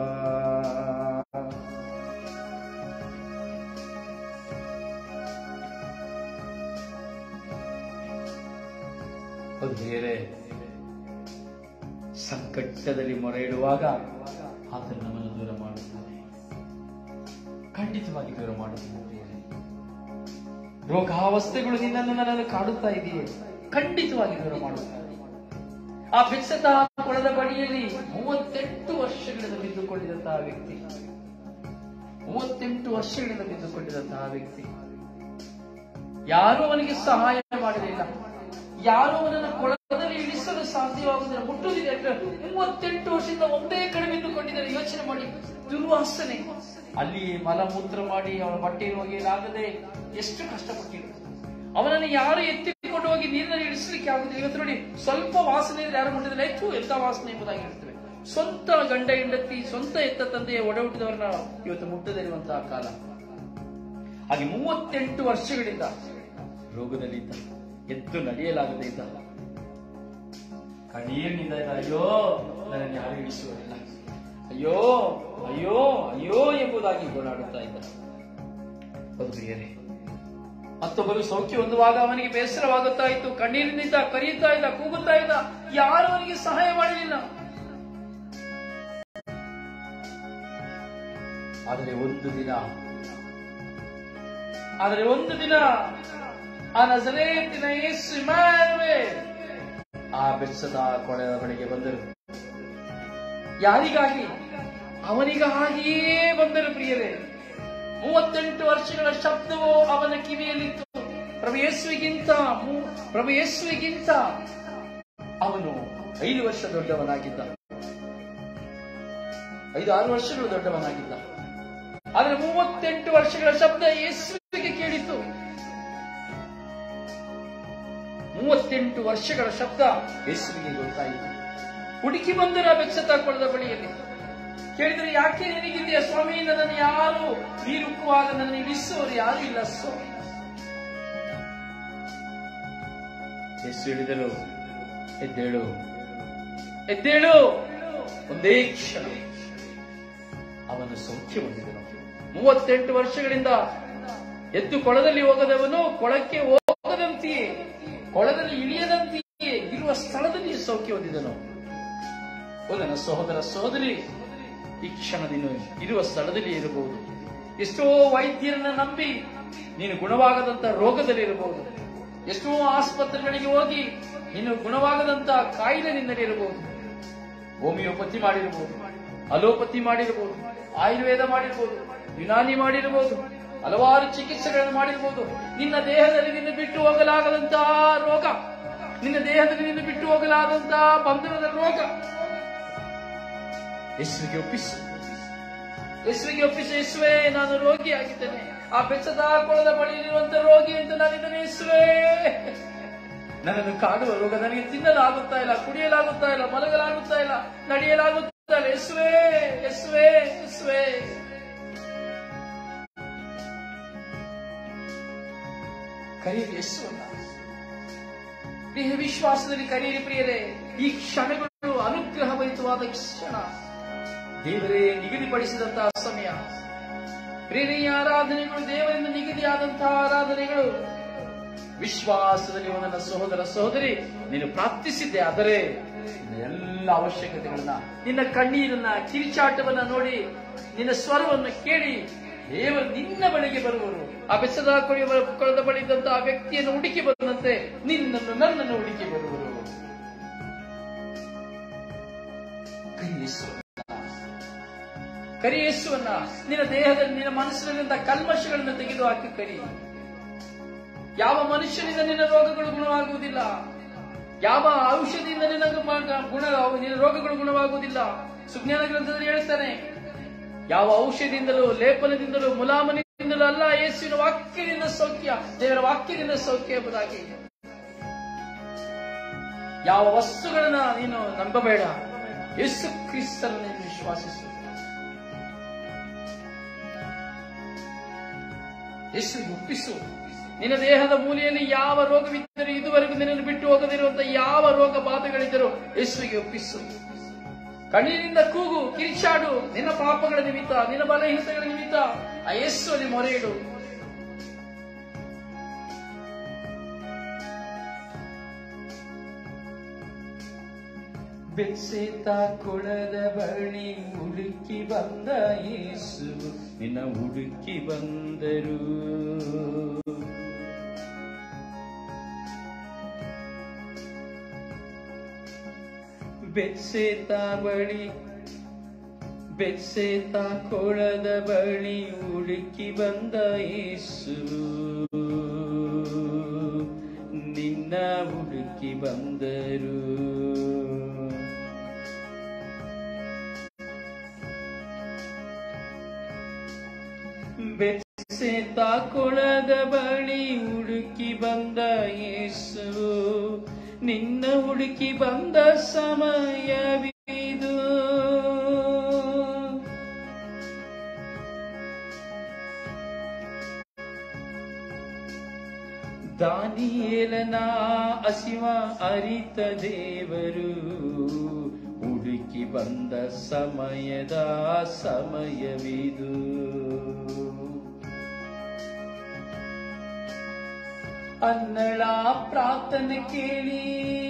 ಹೌದು ಬೇರೆ ಸಂಕಟದಲ್ಲಿ ಮೊರೆ ಇಡುವಾಗ ಆತನು ನಮ್ಮನ್ನು ದೂರ ಮಾಡುತ್ತಾನೆ ಖಂಡಿತವಾಗಿ ದೂರ ಮಾಡುತ್ತಾನೆ ರೋಗಾವಸ್ಥೆಗಳು ನಿನ್ನನ್ನು ನನ್ನನ್ನು ಕಾಡುತ್ತಾ ಇದೆಯೇ ಖಂಡಿತವಾಗಿ ದೂರ ಮಾಡುತ್ತಾರೆ ಆ ಬೆಚ್ಚದ ಕೊಳದ ಬಳಿಯಲ್ಲಿ ಮೂವತ್ತೆಂಟು ವರ್ಷಗಳಿಂದ ಬಿದ್ದುಕೊಂಡಿದ್ದಂತಹ ವ್ಯಕ್ತಿ ಮೂವತ್ತೆಂಟು ವರ್ಷಗಳಿಂದ ಬಿದ್ದುಕೊಂಡಿದ್ದಂತಹ ವ್ಯಕ್ತಿ ಯಾರೂ ಅವನಿಗೆ ಸಹಾಯ ಮಾಡಲಿಲ್ಲ ಯಾರೂ ಅವನನ್ನು ಕೊಳದಲ್ಲಿ ಇಳಿಸಲು ಸಾಧ್ಯವಾಗುವುದಿಲ್ಲ ಮುಟ್ಟುವುದಿಲ್ಲ ಯಾಕಂದ್ರೆ ಮೂವತ್ತೆಂಟು ವರ್ಷದಿಂದ ಒಂದೇ ಕಡೆ ಬಿದ್ದುಕೊಂಡಿದ್ದಾರೆ ಯೋಚನೆ ಮಾಡಿ ದುರ್ವಾಸನೆ ಅಲ್ಲಿ ಮಲಮೂತ್ರ ಮಾಡಿ ಅವನ ಬಟ್ಟೆ ಒಗೆಯಲಾಗದೆ ಎಷ್ಟು ಕಷ್ಟಪಟ್ಟಿರು ಅವನನ್ನು ಯಾರು ಎತ್ತಿಕೊಂಡು ಹೋಗಿ ನೀರಿನಲ್ಲಿ ಇಳಿಸಲಿಕ್ಕೆ ಆಗುದಿಲ್ಲ ಇವತ್ತು ನೋಡಿ ಸ್ವಲ್ಪ ವಾಸನೆ ಇದ್ರೆ ಯಾರು ಮುಟ್ಟಿದ್ರೆ ಹೆಚ್ಚು ಎಂತ ವಾಸನೆ ಎಂಬುದಾಗಿ ಹೇಳ್ತೇವೆ ಸ್ವಂತ ಗಂಡ ಹೆಂಡತಿ ಸ್ವಂತ ಎತ್ತ ತಂದೆಯ ಒಡ ಹುಟ್ಟಿದವರನ್ನ ಇವತ್ತು ಮುಟ್ಟದಿರುವಂತಹ ಕಾಲ ಹಾಗೆ ಮೂವತ್ತೆಂಟು ವರ್ಷಗಳಿಂದ ರೋಗದಲ್ಲಿದ್ದ ಎದ್ದು ನಡೆಯಲಾಗದೇ ಇದ್ದ ಕಣ್ಣೀರಿನಿಂದ ಇದ್ದ, ಅಯ್ಯೋ ನನ್ನನ್ನು ಯಾರು ಇಳಿಸುವುದಿಲ್ಲ ಅಯ್ಯೋ ಅಯ್ಯೋ ಅಯ್ಯೋ ಎಂಬುದಾಗಿ ಗೋಳಾಡುತ್ತಾ ಇದ್ದ ಬದುಕಿಯರೇ ಮತ್ತೊಬ್ಬರು ಸೌಖ್ಯ ಹೊಂದುವಾಗ ಅವನಿಗೆ ಬೇಸರವಾಗುತ್ತಾ ಇತ್ತು ಕಣ್ಣೀರಿನಿಂದ ಕರೆಯುತ್ತಾ ಇದ್ದ ಕೂಗುತ್ತಾ ಇದ್ದ ಯಾರು ಅವನಿಗೆ ಸಹಾಯ ಮಾಡಲಿಲ್ಲ ಆದರೆ ಒಂದು ದಿನ ಆದರೆ ಒಂದು ದಿನ ಆ ನಜರೇತಿನ ಯೇಸು ಇಮ್ಯಾನುವೇಲ್ ಆ ಬೆಚ್ಚದ ಕೊಳೆಯ ಬಳಿಗೆ ಬಂದರು ಯಾರಿಗಾಗಿ ಅವನಿಗಾಗಿಯೇ ಬಂದರು ಪ್ರಿಯರೇ ಮೂವತ್ತೆಂಟು ವರ್ಷಗಳ ಶಬ್ದವು ಅವನ ಕಿವಿಯಲ್ಲಿತ್ತು ಪ್ರಭು ಯೇಸುವಿಗಿಂತ ಮೂ- ಪ್ರಭು ಯೇಸುವಿಗಿಂತ ಅವನು ಐದು ವರ್ಷ ದೊಡ್ಡವನಾಗಿದ್ದ ಐದು ಆರು ವರ್ಷಗಳು ದೊಡ್ಡವನಾಗಿದ್ದ ಆದರೆ ಮೂವತ್ತೆಂಟು ವರ್ಷಗಳ ಶಬ್ದ ಯೇಸುವಿಗೆ ಕೇಳಿತು ಮೂವತ್ತೆಂಟು ವರ್ಷಗಳ ಶಬ್ದ ಯೇಸುವಿಗೆ ಗೊತ್ತಾಯಿತು ಹುಡುಕಿ ಬಂದರ ಬೆಚ್ಚತ ಕೊಳದ ಬಳಿಯಲ್ಲಿ ಕೇಳಿದ್ರೆ ಯಾಕೆ ನಿನಗಿದೆಯಾ ಸ್ವಾಮಿ ನನ್ನನ್ನು ಯಾರು ನೀರುಕ್ಕುವಾಗ ನನ್ನ ಇಳಿಸುವವರು ಯಾರು ಇಲ್ಲ ಸ್ವಾಮಿ ಯೇಸು ಹೇಳಿದರು ಎದ್ದೇಳು ಎದ್ದೇಳು ಒಂದೇ ಕ್ಷಣ ಅವನು ಸೌಖ್ಯ ಹೊಂದಿದನು ಮೂವತ್ತೆಂಟು ವರ್ಷಗಳಿಂದ ಎದ್ದು ಕೊಳದಲ್ಲಿ ಹೋಗದವನು ಕೊಳಕ್ಕೆ ಹೋಗದಂತೆಯೇ ಕೊಳದಲ್ಲಿ ಇಳಿಯದಂತೆಯೇ ಇರುವ ಸ್ಥಳದಲ್ಲಿ ಸೌಖ್ಯ ಹೊಂದಿದನು ಓ ನನ್ನ ಸಹೋದರ ಸಹೋದರಿ ಈ ಕ್ಷಣ ನೀನು ಇರುವ ಸ್ಥಳದಲ್ಲಿ ಇರಬಹುದು ಎಷ್ಟೋ ವೈದ್ಯರನ್ನ ನಂಬಿ ನೀನು ಗುಣವಾಗದಂತ ರೋಗದಲ್ಲಿ ಇರಬಹುದು ಎಷ್ಟೋ ಆಸ್ಪತ್ರೆಗಳಿಗೆ ಹೋಗಿ ನೀನು ಗುಣವಾಗದಂತ ಕಾಯಿಲೆ ನಿನ್ನಲ್ಲಿ ಇರಬಹುದು ಹೋಮಿಯೋಪತಿ ಮಾಡಿರಬಹುದು ಅಲೋಪತಿ ಮಾಡಿರಬಹುದು ಆಯುರ್ವೇದ ಮಾಡಿರಬಹುದು ಯುನಾನಿ ಮಾಡಿರಬಹುದು ಹಲವಾರು ಚಿಕಿತ್ಸೆಗಳನ್ನು ಮಾಡಿರಬಹುದು ನಿನ್ನ ದೇಹದಲ್ಲಿ ನಿನ್ನ ಬಿಟ್ಟು ಹೋಗಲಾಗದಂತಹ ರೋಗ ನಿನ್ನ ದೇಹದಲ್ಲಿ ನಿನ್ನ ಬಿಟ್ಟು ಹೋಗಲಾಗದಂತಹ ಬಂಧನದ ರೋಗ ಯೇಸುವಿಗೆ ಒಪ್ಪಿಸು ಯೇಸುವಿಗೆ ಒಪ್ಪಿಸು ಯೇಸುವೆ ನಾನು ರೋಗಿ ಆಗಿದ್ದೇನೆ ಆ ಬೆಚ್ಚದ ಕೊಳದ ಬಳಿಯಲ್ಲಿರುವಂತ ರೋಗಿ ಅಂತ ನಾನಿದ್ದೇನೆ ಯೇಸುವೆ ನನ್ನನ್ನು ಕಾಡುವ ರೋಗ ನನಗೆ ತಿನ್ನಲಾಗುತ್ತಾ ಇಲ್ಲ ಕುಡಿಯಲಾಗುತ್ತಾ ಇಲ್ಲ ಮಲಗಲಾಗುತ್ತಾ ಇಲ್ಲ ನಡೆಯಲಾಗುತ್ತಾ ಇಲ್ಲ ಯೇಸುವೆ ಯೇಸುವೆ ಯೇಸುವೆ ಕರೀರಿ ಯೇಸುವನ್ನ ಪ್ರಿಯ ವಿಶ್ವಾಸದಲ್ಲಿ ಕರೀರಿ ಪ್ರಿಯರೇ ಈ ಕ್ಷಣಗಳು ಅನುಗ್ರಹಭರಿತವಾದ ಕ್ಷಣ ದೇವರೇ ನಿಗದಿಪಡಿಸಿದಂತಹ ಸಮಯ ಪ್ರೇರಣೆ ಆರಾಧನೆಗಳು ದೇವರಿಂದ ನಿಗದಿಯಾದಂತಹ ಆರಾಧನೆಗಳು ವಿಶ್ವಾಸದಲ್ಲಿ ನನ್ನ ಸಹೋದರ ಸಹೋದರಿ ನೀನು ಪ್ರಾರ್ಥಿಸಿದ್ದೆ ಆದರೆ ನಿನ್ನ ಎಲ್ಲ ಅವಶ್ಯಕತೆಗಳನ್ನ ನಿನ್ನ ಕಣ್ಣೀರನ್ನ ಕಿರಿಚಾಟವನ್ನ ನೋಡಿ ನಿನ್ನ ಸ್ವರವನ್ನು ಕೇಳಿ ದೇವರು ನಿನ್ನ ಬಳಿಗೆ ಬರುವರು ಆ ಬೆಚ್ಚದ ಕೊಳೆಯುವ ಕೊಳದ ಬಳಿ ಇದ್ದಂತಹ ಆ ವ್ಯಕ್ತಿಯನ್ನು ಹುಡುಕಿ ಬಂದಂತೆ ನಿನ್ನನ್ನು ನನ್ನನ್ನು ಹುಡುಕಿ ಬರುವರು ಕೈ ಯೇಸುವನ್ನ ಕರಿ ಯೇಸುವನ್ನ ನಿನ್ನ ದೇಹದಲ್ಲಿ ನಿನ್ನ ಮನಸ್ಸಿನಲ್ಲಿದ್ದ ಕಲ್ಮಶಗಳನ್ನು ತೆಗೆದು ಹಾಕಿ ಕರಿ ಯಾವ ಮನುಷ್ಯನಿಂದ ನಿನ್ನ ರೋಗಗಳು ಗುಣವಾಗುವುದಿಲ್ಲ ಯಾವ ಔಷಧಿಯಿಂದ ನಿನ್ನ ಗ- ಗುಣ ನಿನ್ನ ರೋಗಗಳು ಗುಣವಾಗುವುದಿಲ್ಲ ಸುಜ್ಞಾನ ಗ್ರಂಥದಲ್ಲಿ ಹೇಳ್ತಾನೆ ಯಾವ ಔಷಧಿಯಿಂದಲೂ ಲೇಪನದಿಂದಲೂ ಮುಲಾಮನಿಂದಲೂ ಅಲ್ಲ ಯೇಸುವಿನ ವಾಕ್ಯದಿಂದ ಸೌಖ್ಯ ದೇವರ ವಾಕ್ಯದಿಂದ ಸೌಖ್ಯ ಎಂಬುದಾಗಿ ಯಾವ ವಸ್ತುಗಳನ್ನ ನೀನು ನಂಬಬೇಡ ಯೇಸು ಕ್ರಿಸ್ತರನ್ನು ನೀನು ವಿಶ್ವಾಸಿಸು ಯೇಸುವಿಗೆ ಒಪ್ಪಿಸು ನಿನ್ನ ದೇಹದ ಮೂಲೆಯಲ್ಲಿ ಯಾವ ರೋಗವಿದ್ದರೂ ಇದುವರೆಗೂ ನಿನ್ನನ್ನು ಬಿಟ್ಟು ಹೋಗದಿರುವಂತಹ ಯಾವ ರೋಗ ಬಾಧೆಗಳಿದ್ದರೂ ಯೇಸುವಿಗೆ ಒಪ್ಪಿಸು ಕಣ್ಣೀರಿನಿಂದ ಕೂಗು ಕಿರಿಚಾಡು ನಿನ್ನ ಪಾಪಗಳ ನಿಮಿತ್ತ ನಿನ್ನ ಬಲಹೀನತೆಗಳ ನಿಮಿತ್ತ ಆ ಯೇಸುವಲ್ಲಿ ಮೊರೆ ಇಡು ಬೆಚ್ಚೆತ ಕೊಳದ ಬಳಿ ಹುಡುಕಿ ಬಂದ ಯೇಸು ನಿನ್ನ ಹುಡುಕಿ ಬಂದರು ಬೆಚ್ಚೆತ ಬಳಿ ಬೆಚ್ಚೆತ ಕೊಳದ ಬಳಿ ಹುಡುಕಿ ಬಂದ ಯೇಸು ನಿನ್ನ ಹುಡುಕಿ ಬಂದರು ಬೆಚ್ಚೆತ ಕೊಳದ ಬಳಿ ಹುಡುಕಿ ಬಂದ ಯೇಸು ನಿನ್ನ ಹುಡುಕಿ ಬಂದ ಸಮಯವಿದು ದಾನಿಯೇಲನ ಅಸಿವ ಅರಿತ ದೇವರು ಹುಡುಕಿ ಬಂದ ಸಮಯದ ಸಮಯವಿದು ಅನ್ನಳ ಪ್ರಾರ್ಥನೆ ಕೇಳಿ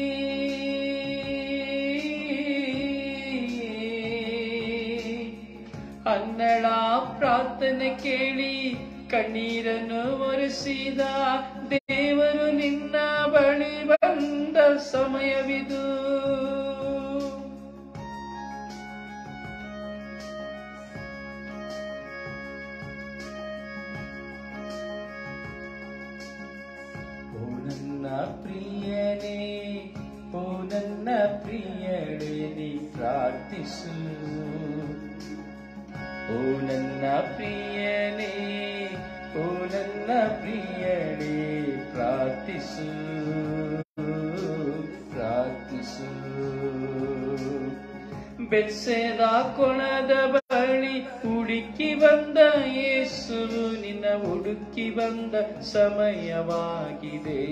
ಅನ್ನಳ ಪ್ರಾರ್ಥನೆ ಕೇಳಿ ಕಣ್ಣೀರನ್ನು ಒರೆಸಿದ ದೇವರು ನಿನ್ನ ಬಳಿ ಬಂದ ಸಮಯವಿದು ಓ ನನ್ನ ಪ್ರಿಯನೇ ಓ ನನ್ನ ಪ್ರಿಯಳೇ ನೀ ಪ್ರಾರ್ಥಿಸು ಓ ನನ್ನ ಪ್ರಿಯನೇ ಓ ನನ್ನ ಪ್ರಿಯಳೇ ಪ್ರಾರ್ಥಿಸು ಪ್ರಾರ್ಥಿಸು ಬೆಚ್ಚದ ಕೊಣದ ಬಳಿ ಹುಡುಕಿ ಬಂದ ಯೇಸು ನಿನ್ನ ಹುಡುಕಿ ಬಂದ ಸಮಯವಾಗಿದೆ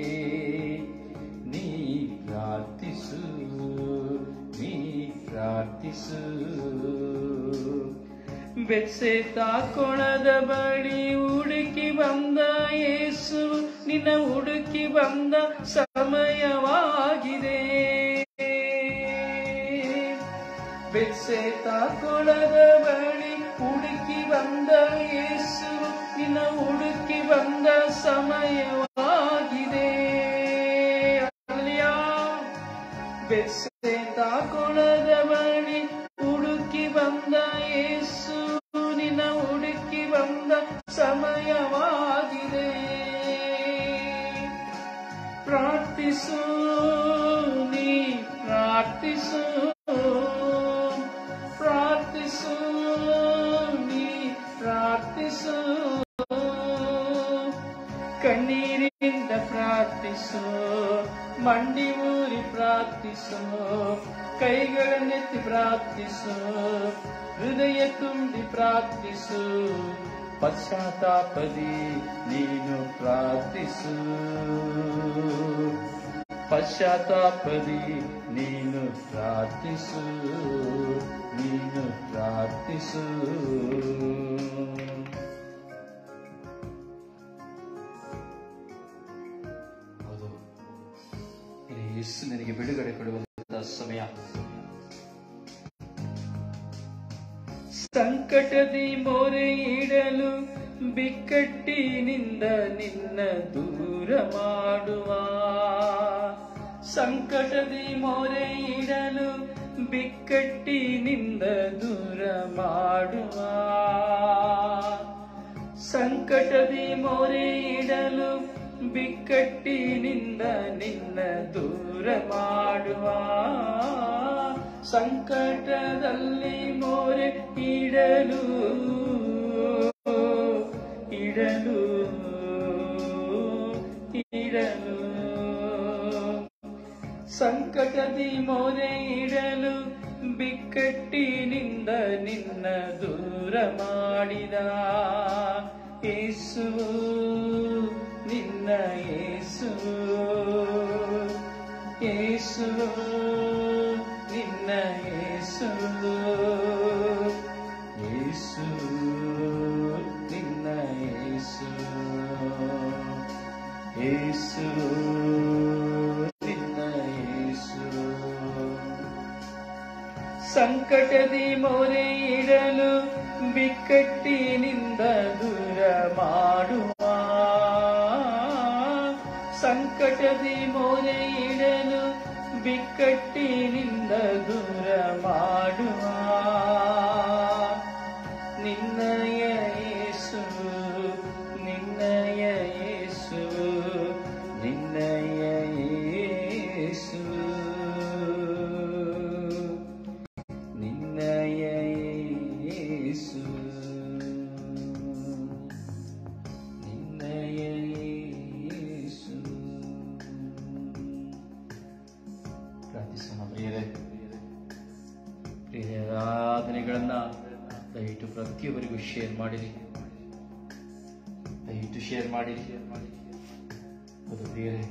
ನೀ ಪ್ರಾರ್ಥಿಸು ನೀ ಪ್ರಾರ್ಥಿಸು ಬೆಚ್ಚೆತ ಕೊಣದ ಬಳಿ ಹುಡುಕಿ ಬಂದ ಯೇಸು ನಿನ್ನ ಹುಡುಕಿ ಬಂದ ಸಮಯವಾಗಿದೆ ಬೆಚ್ಚೆತ ಕೊಳದ ಬಳಿ ಹುಡುಕಿ ಬಂದ ಯೇಸು ನಿನ್ನ ಹುಡುಕಿ ಬಂದ ಸಮಯವಾಗಿದೆ ಅಲ್ಲಿಯಾ ಬೆಚ್ಚೆತ ಕೊಳದ ಬಳಿ ಹುಡುಕಿ ಬಂದ ಯೇಸು ನಿನ್ನ ಹುಡುಕಿ ಬಂದ ಸಮಯವಾಗಿದೆ ಪ್ರಾರ್ಥಿಸು ನೀ ಪ್ರಾರ್ಥಿಸು ಪ್ರಾರ್ಥಿಸು ನೀ ಪ್ರಾರ್ಥಿಸು ಕಣ್ಣೀರಿಂದ ಪ್ರಾರ್ಥಿಸು ಮಂಡಿ ಊರಿ ಪ್ರಾರ್ಥಿಸು ಕೈಗಳನ್ನೆತ್ತಿ ಪ್ರಾರ್ಥಿಸು ಹೃದಯ ತುಂಬಿ ಪ್ರಾರ್ಥಿಸು ಪಶ್ಚಾತ್ತಾಪದಿ ನೀನು ಪ್ರಾರ್ಥಿಸು ಪಶ್ಚಾತ್ತಾಪದಿ ನೀನು ಪ್ರಾರ್ಥಿಸು ನೀನು ಪ್ರಾರ್ಥಿಸು ಹೌದು ಇದು ಯೇಸು ನಿನಗೆ ಬಿಡುಗಡೆ ಕೊಡುವಂತಹ ಸಮಯ ಸಂಕಟದಿ ಮೊರೆ ಇಡಲು ಬಿಕ್ಕಟ್ಟಿನಿಂದ ನಿನ್ನ ದೂರ ಮಾಡುವ ಸಂಕಟದಿ ಮೊರೆ ಇಡಲು ಬಿಕ್ಕಟ್ಟಿನಿಂದ ದೂರ ಮಾಡುವ ಸಂಕಟದಿ ಮೊರೆ ಇಡಲು ಬಿಕ್ಕಟ್ಟಿನಿಂದ ನಿನ್ನ ದೂರ ಮಾಡುವ ಸಂಕಟದಲ್ಲಿ ಮೊರೆ ಇಡಲು ಇಡಲು ಇಡಲು ಸಂಕಟದಿ ಮೊರೆ ಇಡಲು ಬಿಕ್ಕಟ್ಟಿನಿಂದ ನಿನ್ನ ದೂರ ಮಾಡಿದ ಏಸು ನಿನ್ನ ಏಸು ಏಸು ನಿನ್ನ ಏಸು ಏಸು ನಿನ್ನ ಏಸು ಏಸು ನಿನ್ನ ಏಸು ಸಂಕಟದಿ ಮೊರೆ ಇಡಲು ಬಿಕ್ಕಟ್ಟಿನಿಂದ ದೂರ ಮಾಡುವ ಸಂಕಟದಿ ಮೊರೆ ಇಡಲು ಬಿಕ್ಕಟ್ಟಿನಿಂದ ದೂರ ಮಾಡುವ ನಿನ್ನಯ ಯೇಸು ನಿನ್ನಯ ಯೇಸು ನಿನ್ನಯ ಯೇಸು ನಿನ್ನಯ ಯೇಸು ನಿನ್ನಯ ಯೇಸು ಪ್ರಾರ್ಥಿಸೋಣ ಪ್ರಿಯರೇ ಪ್ರಿಯ ಆರಾಧನೆಗಳನ್ನ ದಯವಿಟ್ಟು ಪ್ರತಿಯೊಬ್ಬರಿಗೂ ಶೇರ್ ಮಾಡಿರಿ ದಯವಿಟ್ಟು ಶೇರ್ ಮಾಡಿರಿ ಅದು ಪ್ರಿಯರೇ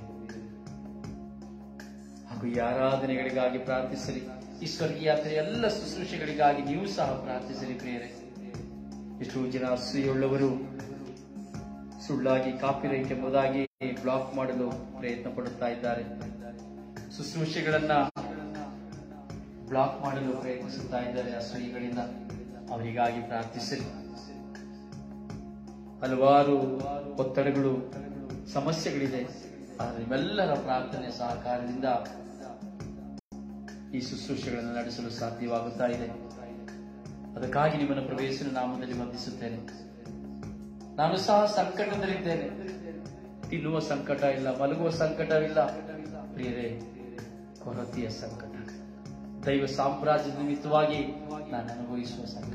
ಹಾಗೂ ಈ ಆರಾಧನೆಗಳಿಗಾಗಿ ಪ್ರಾರ್ಥಿಸಲಿ ಈ ಸ್ವರ್ಗೀಯ ಯಾತ್ರೆ ಎಲ್ಲ ಶುಶ್ರೂಷೆಗಳಿಗಾಗಿ ನೀವು ಸಹ ಪ್ರಾರ್ಥಿಸಲಿ ಪ್ರಿಯರೇ ಎಷ್ಟೋ ಜನ ಅಸೂಯುಳ್ಳವರು ಸುಳ್ಳಾಗಿ ಕಾಪಿರೈಟ್ ಎಂಬುದಾಗಿ ಬ್ಲಾಕ್ ಮಾಡಲು ಪ್ರಯತ್ನ ಪಡುತ್ತಾ ಇದ್ದಾರೆ ಶುಶ್ರೂಷೆಗಳನ್ನ ಬ್ಲಾಕ್ ಮಾಡಲು ಪ್ರಯತ್ನಿಸುತ್ತಾ ಇದ್ದಾರೆ ಅಸೂಯಿಗಳಿಂದ ಅವರಿಗಾಗಿ ಪ್ರಾರ್ಥಿಸಲಿ ಹಲವಾರು ಒತ್ತಡಗಳು ಸಮಸ್ಯೆಗಳಿದೆ ಆದರೆ ನಿಮ್ಮೆಲ್ಲರ ಪ್ರಾರ್ಥನೆ ಸಹಕಾರದಿಂದ ಈ ಶುಶ್ರೂಷೆಗಳನ್ನು ನಡೆಸಲು ಸಾಧ್ಯವಾಗುತ್ತಾ ಇದೆ ಅದಕ್ಕಾಗಿ ನಿಮ್ಮನ್ನು ಪ್ರವೇಶನ ನಾಮದಲ್ಲಿ ವಂದಿಸುತ್ತೇನೆ ನಾನು ಸಹ ಸಂಕಟದಲ್ಲಿದ್ದೇನೆ ತಿನ್ನುವ ಸಂಕಟ ಇಲ್ಲ ಮಲಗುವ ಸಂಕಟವಿಲ್ಲ ಪ್ರಿಯರೇ ಕೊರತೆಯ ಸಂಕಟ ದೈವ ಸಾಮ್ರಾಜ್ಯದ ನಿಮಿತ್ತವಾಗಿ ನಾನು ಅನುಭವಿಸುವ ಸಂಕಟ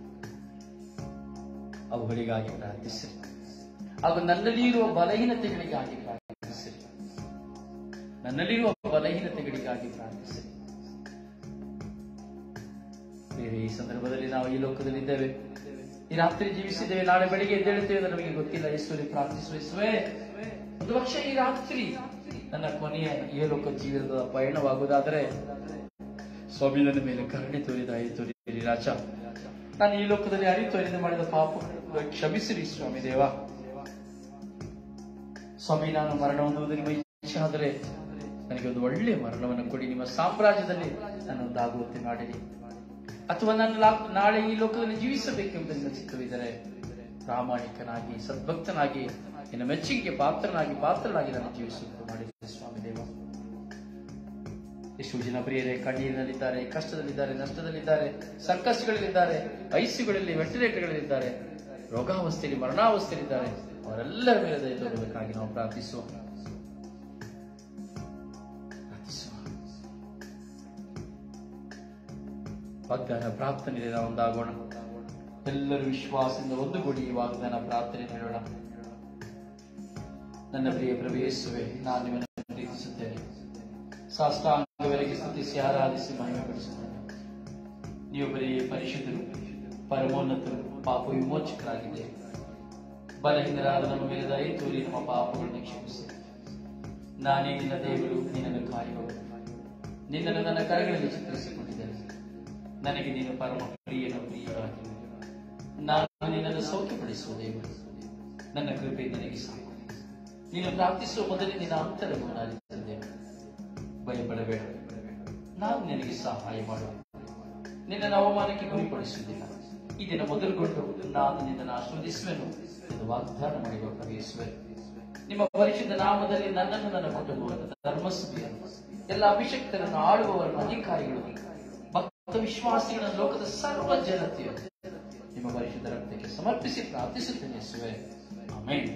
ಅವುಗಳಿಗಾಗಿ ಪ್ರಾರ್ಥಿಸಿರಿ ಹಾಗೂ ನನ್ನಲ್ಲಿ ಇರುವ ಬಲಹೀನತೆಗಳಿಗಾಗಿ ಪ್ರಾರ್ಥಿಸಿರಿ ನನ್ನಲ್ಲಿರುವ ಬಲಹೀನತೆಗಳಿಗಾಗಿ ಪ್ರಾರ್ಥಿಸಿರಿ ಬೇರೆ ಈ ಸಂದರ್ಭದಲ್ಲಿ ನಾವು ಈ ಲೋಕದಲ್ಲಿದ್ದೇವೆ ಈ ರಾತ್ರಿ ಜೀವಿಸಿದ್ದೇವೆ ನಾಳೆ ಬೆಳಿಗ್ಗೆ ಎದ್ದೇಳುತ್ತೇವೆ ಅಂತ ನಮಗೆ ಗೊತ್ತಿಲ್ಲ ಯೇಸುವೆ ಪ್ರಾರ್ಥಿಸುವ ಯೇಸುವೆ ಒಂದು ವರ್ಷ ಈ ರಾತ್ರಿ ನನ್ನ ಕೊನೆಯ ಈ ಲೋಕ ಜೀವನದ ಪಯಣವಾಗುವುದಾದರೆ ಸ್ವಾಮಿ ನನ್ನ ಮೇಲೆ ಕರುಣೆ ತೋರಿದ ದಯೆ ತೋರಿರಿ ರಾಜ ನಾನು ಈ ಲೋಕದಲ್ಲಿ ಅರಿತು ಅರಿದು ಮಾಡಿದ ಪಾಪ ಕ್ಷಮಿಸಿರಿ ಸ್ವಾಮಿ ದೇವ ಸ್ವಾಮಿ ನಾನು ಮರಣ ಹೊಂದುವುದು ನಿಮ್ಮ ಇಚ್ಛೆ ಆದರೆ ನನಗೆ ಒಂದು ಒಳ್ಳೆಯ ಮರಣವನ್ನು ಕೊಡಿ ನಿಮ್ಮ ಸಾಮ್ರಾಜ್ಯದಲ್ಲಿ ನಾನು ಒಂದಾಗುವಂತೆ ಮಾಡಿರಿ ಅಥವಾ ನಾನು ಲಾ- ನಾಳೆ ಈ ಲೋಕದಲ್ಲಿ ಜೀವಿಸಬೇಕೆಂಬ ನಿನ್ನ ಚಿತ್ತವಿದ್ದರೆ ಪ್ರಾಮಾಣಿಕನಾಗಿ ಸದ್ಭಕ್ತನಾಗಿ ನಿನ್ನ ಮೆಚ್ಚುಗೆಗೆ ಪಾತ್ರನಾಗಿ ಪಾತ್ರನಾಗಿ ನಾನು ಜೀವಿಸುವಂತೆ ಮಾಡಿದೆ ಸ್ವಾಮಿ ದೇವ ಎಷ್ಟು ಜನ ಪ್ರಿಯರೇ ಕಣ್ಣೀರಿನಲ್ಲಿದ್ದಾರೆ ಕಷ್ಟದಲ್ಲಿದ್ದಾರೆ ನಷ್ಟದಲ್ಲಿದ್ದಾರೆ ಸಂಕಷ್ಟಗಳಲ್ಲಿದ್ದಾರೆ ಐಸಿಯುಗಳಲ್ಲಿ ವೆಂಟಿಲೇಟರ್ಗಳಲ್ಲಿದ್ದಾರೆ ರೋಗಾವಸ್ಥೆಯಲ್ಲಿ ಮರಣಾವಸ್ಥೆಯಲ್ಲಿದ್ದಾರೆ ಅವರೆಲ್ಲರ ಮೇಲೆ ದಯ ತೋರಬೇಕಾಗಿ ನಾವು ಪ್ರಾರ್ಥಿಸುವ ಪ್ರಾರ್ಥಿಸುವ ವಾಗ್ದಾನ ಪ್ರಾರ್ಥನೆಯಲ್ಲಿ ನಾವು ಒಂದಾಗೋಣ ಎಲ್ಲರೂ ವಿಶ್ವಾಸದಿಂದ ಒಂದುಗೂಡಿ ಈ ವಾಗ್ದಾನ ಪ್ರಾರ್ಥನೆ ನೀಡೋಣ ನನ್ನ ಪ್ರಿಯ ಪ್ರವೇಶಿಸುವೆ ನಾನು ನಿಮ್ಮನ್ನು ಪ್ರೀತಿಸುತ್ತೇನೆ ಸಾಷ್ಟಾಂಗವರೆಗೆ ಸ್ತುತಿಸಿ ಆರಾಧಿಸಿ ಮಹಿಮೆಪಡಿಸುತ್ತೇನೆ ನೀವು ಬರೀ ಪರಿಶುದ್ಧರು ಪರಮೋನ್ನತರು ಪಾಪ ವಿಮೋಚಕರಾಗಿದ್ದೀರಿ ಬಲಹೀನರಾದ ನಮ್ಮ ಮೇಲೆ ದಯ ತೋರಿ ನಮ್ಮ ಪಾಪಗಳನ್ನು ಕ್ಷಮಿಸಿ ನಾನೇ ನಿನ್ನ ದೇವರು ನಿನ್ನನ್ನು ಕಾಯುವವರು ನಿನ್ನನ್ನು ನನ್ನ ಕರಗಳಲ್ಲಿ ಚಿತ್ರಿಸಿಕೊಂಡಿದ್ದೇನೆ ನನಗೆ ನೀನು ಪರಮ ಪ್ರಿಯನ ಪ್ರಿಯರಾಗಿ ನಾನು ನಿನ್ನನ್ನು ಸೌಖ್ಯಪಡಿಸುವ ದೇವರು ನನ್ನ ಕೃಪೆ ನಿನಗೆ ಸಾಕು ನೀನು ಪ್ರಾರ್ಥಿಸುವ ಮೊದಲೇ ನಿನ್ನ ಅಂತರವನ್ನು ಅರಿತಿದ್ದೇನೆ ಭಯಪಡಬೇಡ ನಾನು ನಿನಗೆ ಸಹಾಯ ಮಾಡುವ ನಿನ್ನನ್ನು ಅವಮಾನಕ್ಕೆ ಗುರಿಪಡಿಸುವುದಿಲ್ಲ ಈ ದಿನ ಮೊದಲುಗೊಂಡು ನಾನು ನಿನ್ನನ್ನು ಆಸ್ವಾದಿಸುವೆನು ಎಂದು ವಾಗ್ದಾನ ಮಾಡಿರುವ ಪ್ರವೇಶಿಸುವೆ ನಿಮ್ಮ ಪರಿಶುದ್ಧ ನಾಮದಲ್ಲಿ ನನ್ನನ್ನು ನನ್ನ ಕುಟುಂಬವನ್ನು ಧರ್ಮಸಭೆಯನ್ನು ಎಲ್ಲ ಅಭಿಷಕ್ತರನ್ನು ಆಳುವವರನ್ನು ಅಧಿಕಾರಿಗಳು ಭಕ್ತ ವಿಶ್ವಾಸಿಗಳನ್ನು ಲೋಕದ ಸರ್ವ ಜನತೆಯನ್ನು ನಿಮ್ಮ ಪರಿಶುದ್ಧ ರಕ್ತಕ್ಕೆ ಸಮರ್ಪಿಸಿ ಪ್ರಾರ್ಥಿಸುತ್ತೇನೆ ಯೇಸುವೆ ಆಮೇಲೆ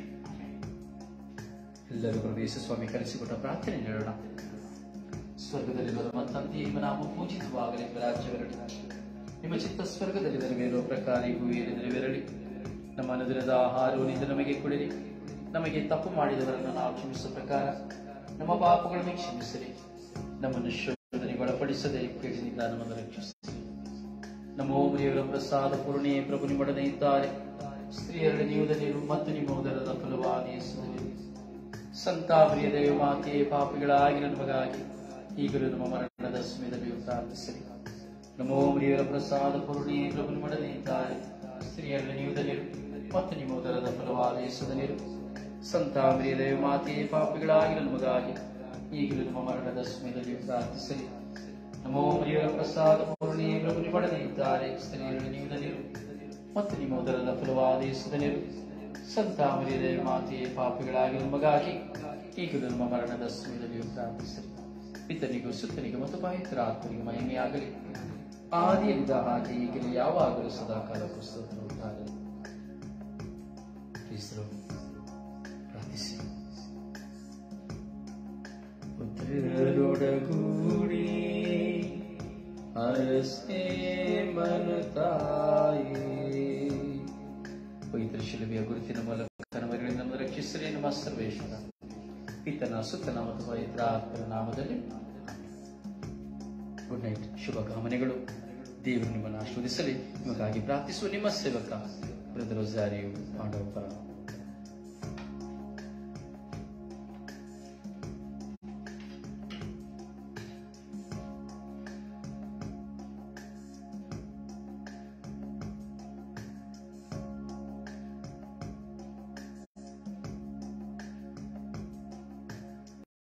ಎಲ್ಲರೂ ಪ್ರವೇಶ ಸ್ವಾಮಿ ಕಲಿಸಿಕೊಟ್ಟ ಪ್ರಾರ್ಥನೆ ನೀಡೋಣ ಸ್ವರ್ಗದಲ್ಲಿ ಬರುವ ತಂದೆ ನಿಮ್ಮ ನಾಮ ಪೂಜಿಸುವಾಗಲೇ ನಿಮ್ಮ ರಾಜ್ಯವಿರಲಿ ನಿಮ್ಮ ಚಿತ್ತ ಸ್ವರ್ಗದಲ್ಲಿ ನೆರವೇರುವ ಪ್ರಕಾರ ಈ ಭೂಮಿಯಲ್ಲಿ ನೆರವೇರಲಿ ನಮ್ಮ ಅನುದಿನದ ಆಹಾರವನ್ನು ನಮಗೆ ಕೊಡಿರಿ ನಮಗೆ ತಪ್ಪು ಮಾಡಿದವರನ್ನು ನಾವು ಕ್ಷಮಿಸುವ ಪ್ರಕಾರ ನಮ್ಮ ಪಾಪಗಳನ್ನು ಕ್ಷಮಿಸಿರಿ ನಮ್ಮನ್ನು ಶೋಧನೆಗೆ ಒಳಪಡಿಸದೆ ಕೇಳಿನಿಂದ ನಮ್ಮನ್ನು ರಕ್ಷಿಸಿರಿ ನಮ್ಮ ಓಮರಿಯವರ ಪ್ರಸಾದ ಪೂರ್ಣೆ ಪ್ರಭು ನಿಮ್ಮೊಡನೆ ಇದ್ದಾರೆ ಸ್ತ್ರೀಯರ ನೀವುದಲ್ಲಿರು ಮತ್ತು ನಿಮ್ಮ ಉದರದ ಫಲವಾದ ಯೇಸುವಿನಲ್ಲಿ ಸಂತಾಪ್ರಿಯ ದೇವ ಮಾತೆ ಪಾಪಿಗಳಾಗಿ ನಮಗಾಗಿ ಈಗಲೂ ನಮ್ಮ ಮರಣದ ಸಮಯದಲ್ಲಿಯೂ ಪ್ರಾರ್ಥಿಸಲಿ ನಮ್ಮ ಓಮರಿಯವರ ಪ್ರಸಾದ ಪೂರ್ಣೆ ಪ್ರಭು ನಿಮ್ಮೊಡನೆ ಇದ್ದಾರೆ ಸ್ತ್ರೀಯರ ನೀವುದಲ್ಲಿರು ಮತ್ತು ನಿಮ್ಮ ಉದರದ ಫಲವಾದ ಯೇಸುದಲ್ಲಿರು ಸಂತಾಪ್ರಿಯ ದೇವ ಮಾತೆ ಪಾಪಿಗಳಾಗಿ ನಮಗಾಗಿ ಈಗಲೂ ನಮ್ಮ ಮರಣದ ಸಮಯದಲ್ಲಿಯೂ ಪ್ರಾರ್ಥಿಸಲಿ ನಮೋ ಮರಿಯ ಪ್ರಸಾದ ಪೂರ್ಣಿ ಪ್ರಭು ನಿಮ್ಮೊಡನೆ ಇದ್ದಾರೆ ಸ್ತ್ರೀಯರಲ್ಲಿ ನೀವು ಧನ್ಯರು ಮತ್ತು ನಿಮ್ಮ ಉದರದ ಫಲವಾದ ಯೇಸುಧನ್ಯರು ಸಂತ ಮರಿಯದ ಮಾತೆಯೇ ಪಾಪಿಗಳಾಗಿ ನಮಗಾಗಿ ಈಗಲೂ ನಮ್ಮ ಮರಣದ ಸಮಯದಲ್ಲಿಯೂ ಪ್ರಾರ್ಥಿಸಿರಿ ಪಿತನಿಗೂ ಸುತ್ತನಿಗೂ ಮತ್ತು ಪವಿತ್ರ ಆತ್ಮನಿಗೂ ಮಹಿಮೆಯಾಗಲಿ ಆದಿಯಲ್ಲಿದ್ದ ಹಾಗೆ ಈಗಲೂ ಯಾವಾಗಲೂ ಸದಾಕಾಲ ಪುಸ್ತಕವಾಗಲಿ ಕ್ರಿಸ್ತರು ಪ್ರಾರ್ಥಿಸಿ ಪುತ್ರರೊಡಗೂಡಿ ಅರಸೇ ಮನತಾಯೇ ಪವಿತ್ರ ಶಿಲುಬೆಯ ಗುರುತಿನ ಮೂಲಕ ಕನವರಿಗಳಿಂದ ನಮ್ಮನ್ನು ರಕ್ಷಿಸಲಿ ನಮ್ಮ ಸರ್ವೇಶ್ವರ ಪಿತನ ಸುತ್ತನ ಮತ್ತು ಪವಿತ್ರ ಆತ್ಮನ ನಾಮದಲ್ಲಿ ಗುಡ್ ನೈಟ್ ಶುಭ ಕಾಮನೆಗಳು ದೇವರು ನಿಮ್ಮನ್ನು ಆಶೀರ್ವದಿಸಲಿ ನಿಮಗಾಗಿ ಪ್ರಾರ್ಥಿಸುವ ನಿಮ್ಮ ಸೇವಕ ಬ್ರದರ್ ರೋಸಾರಿಯು ಪಾಂಡವಪರ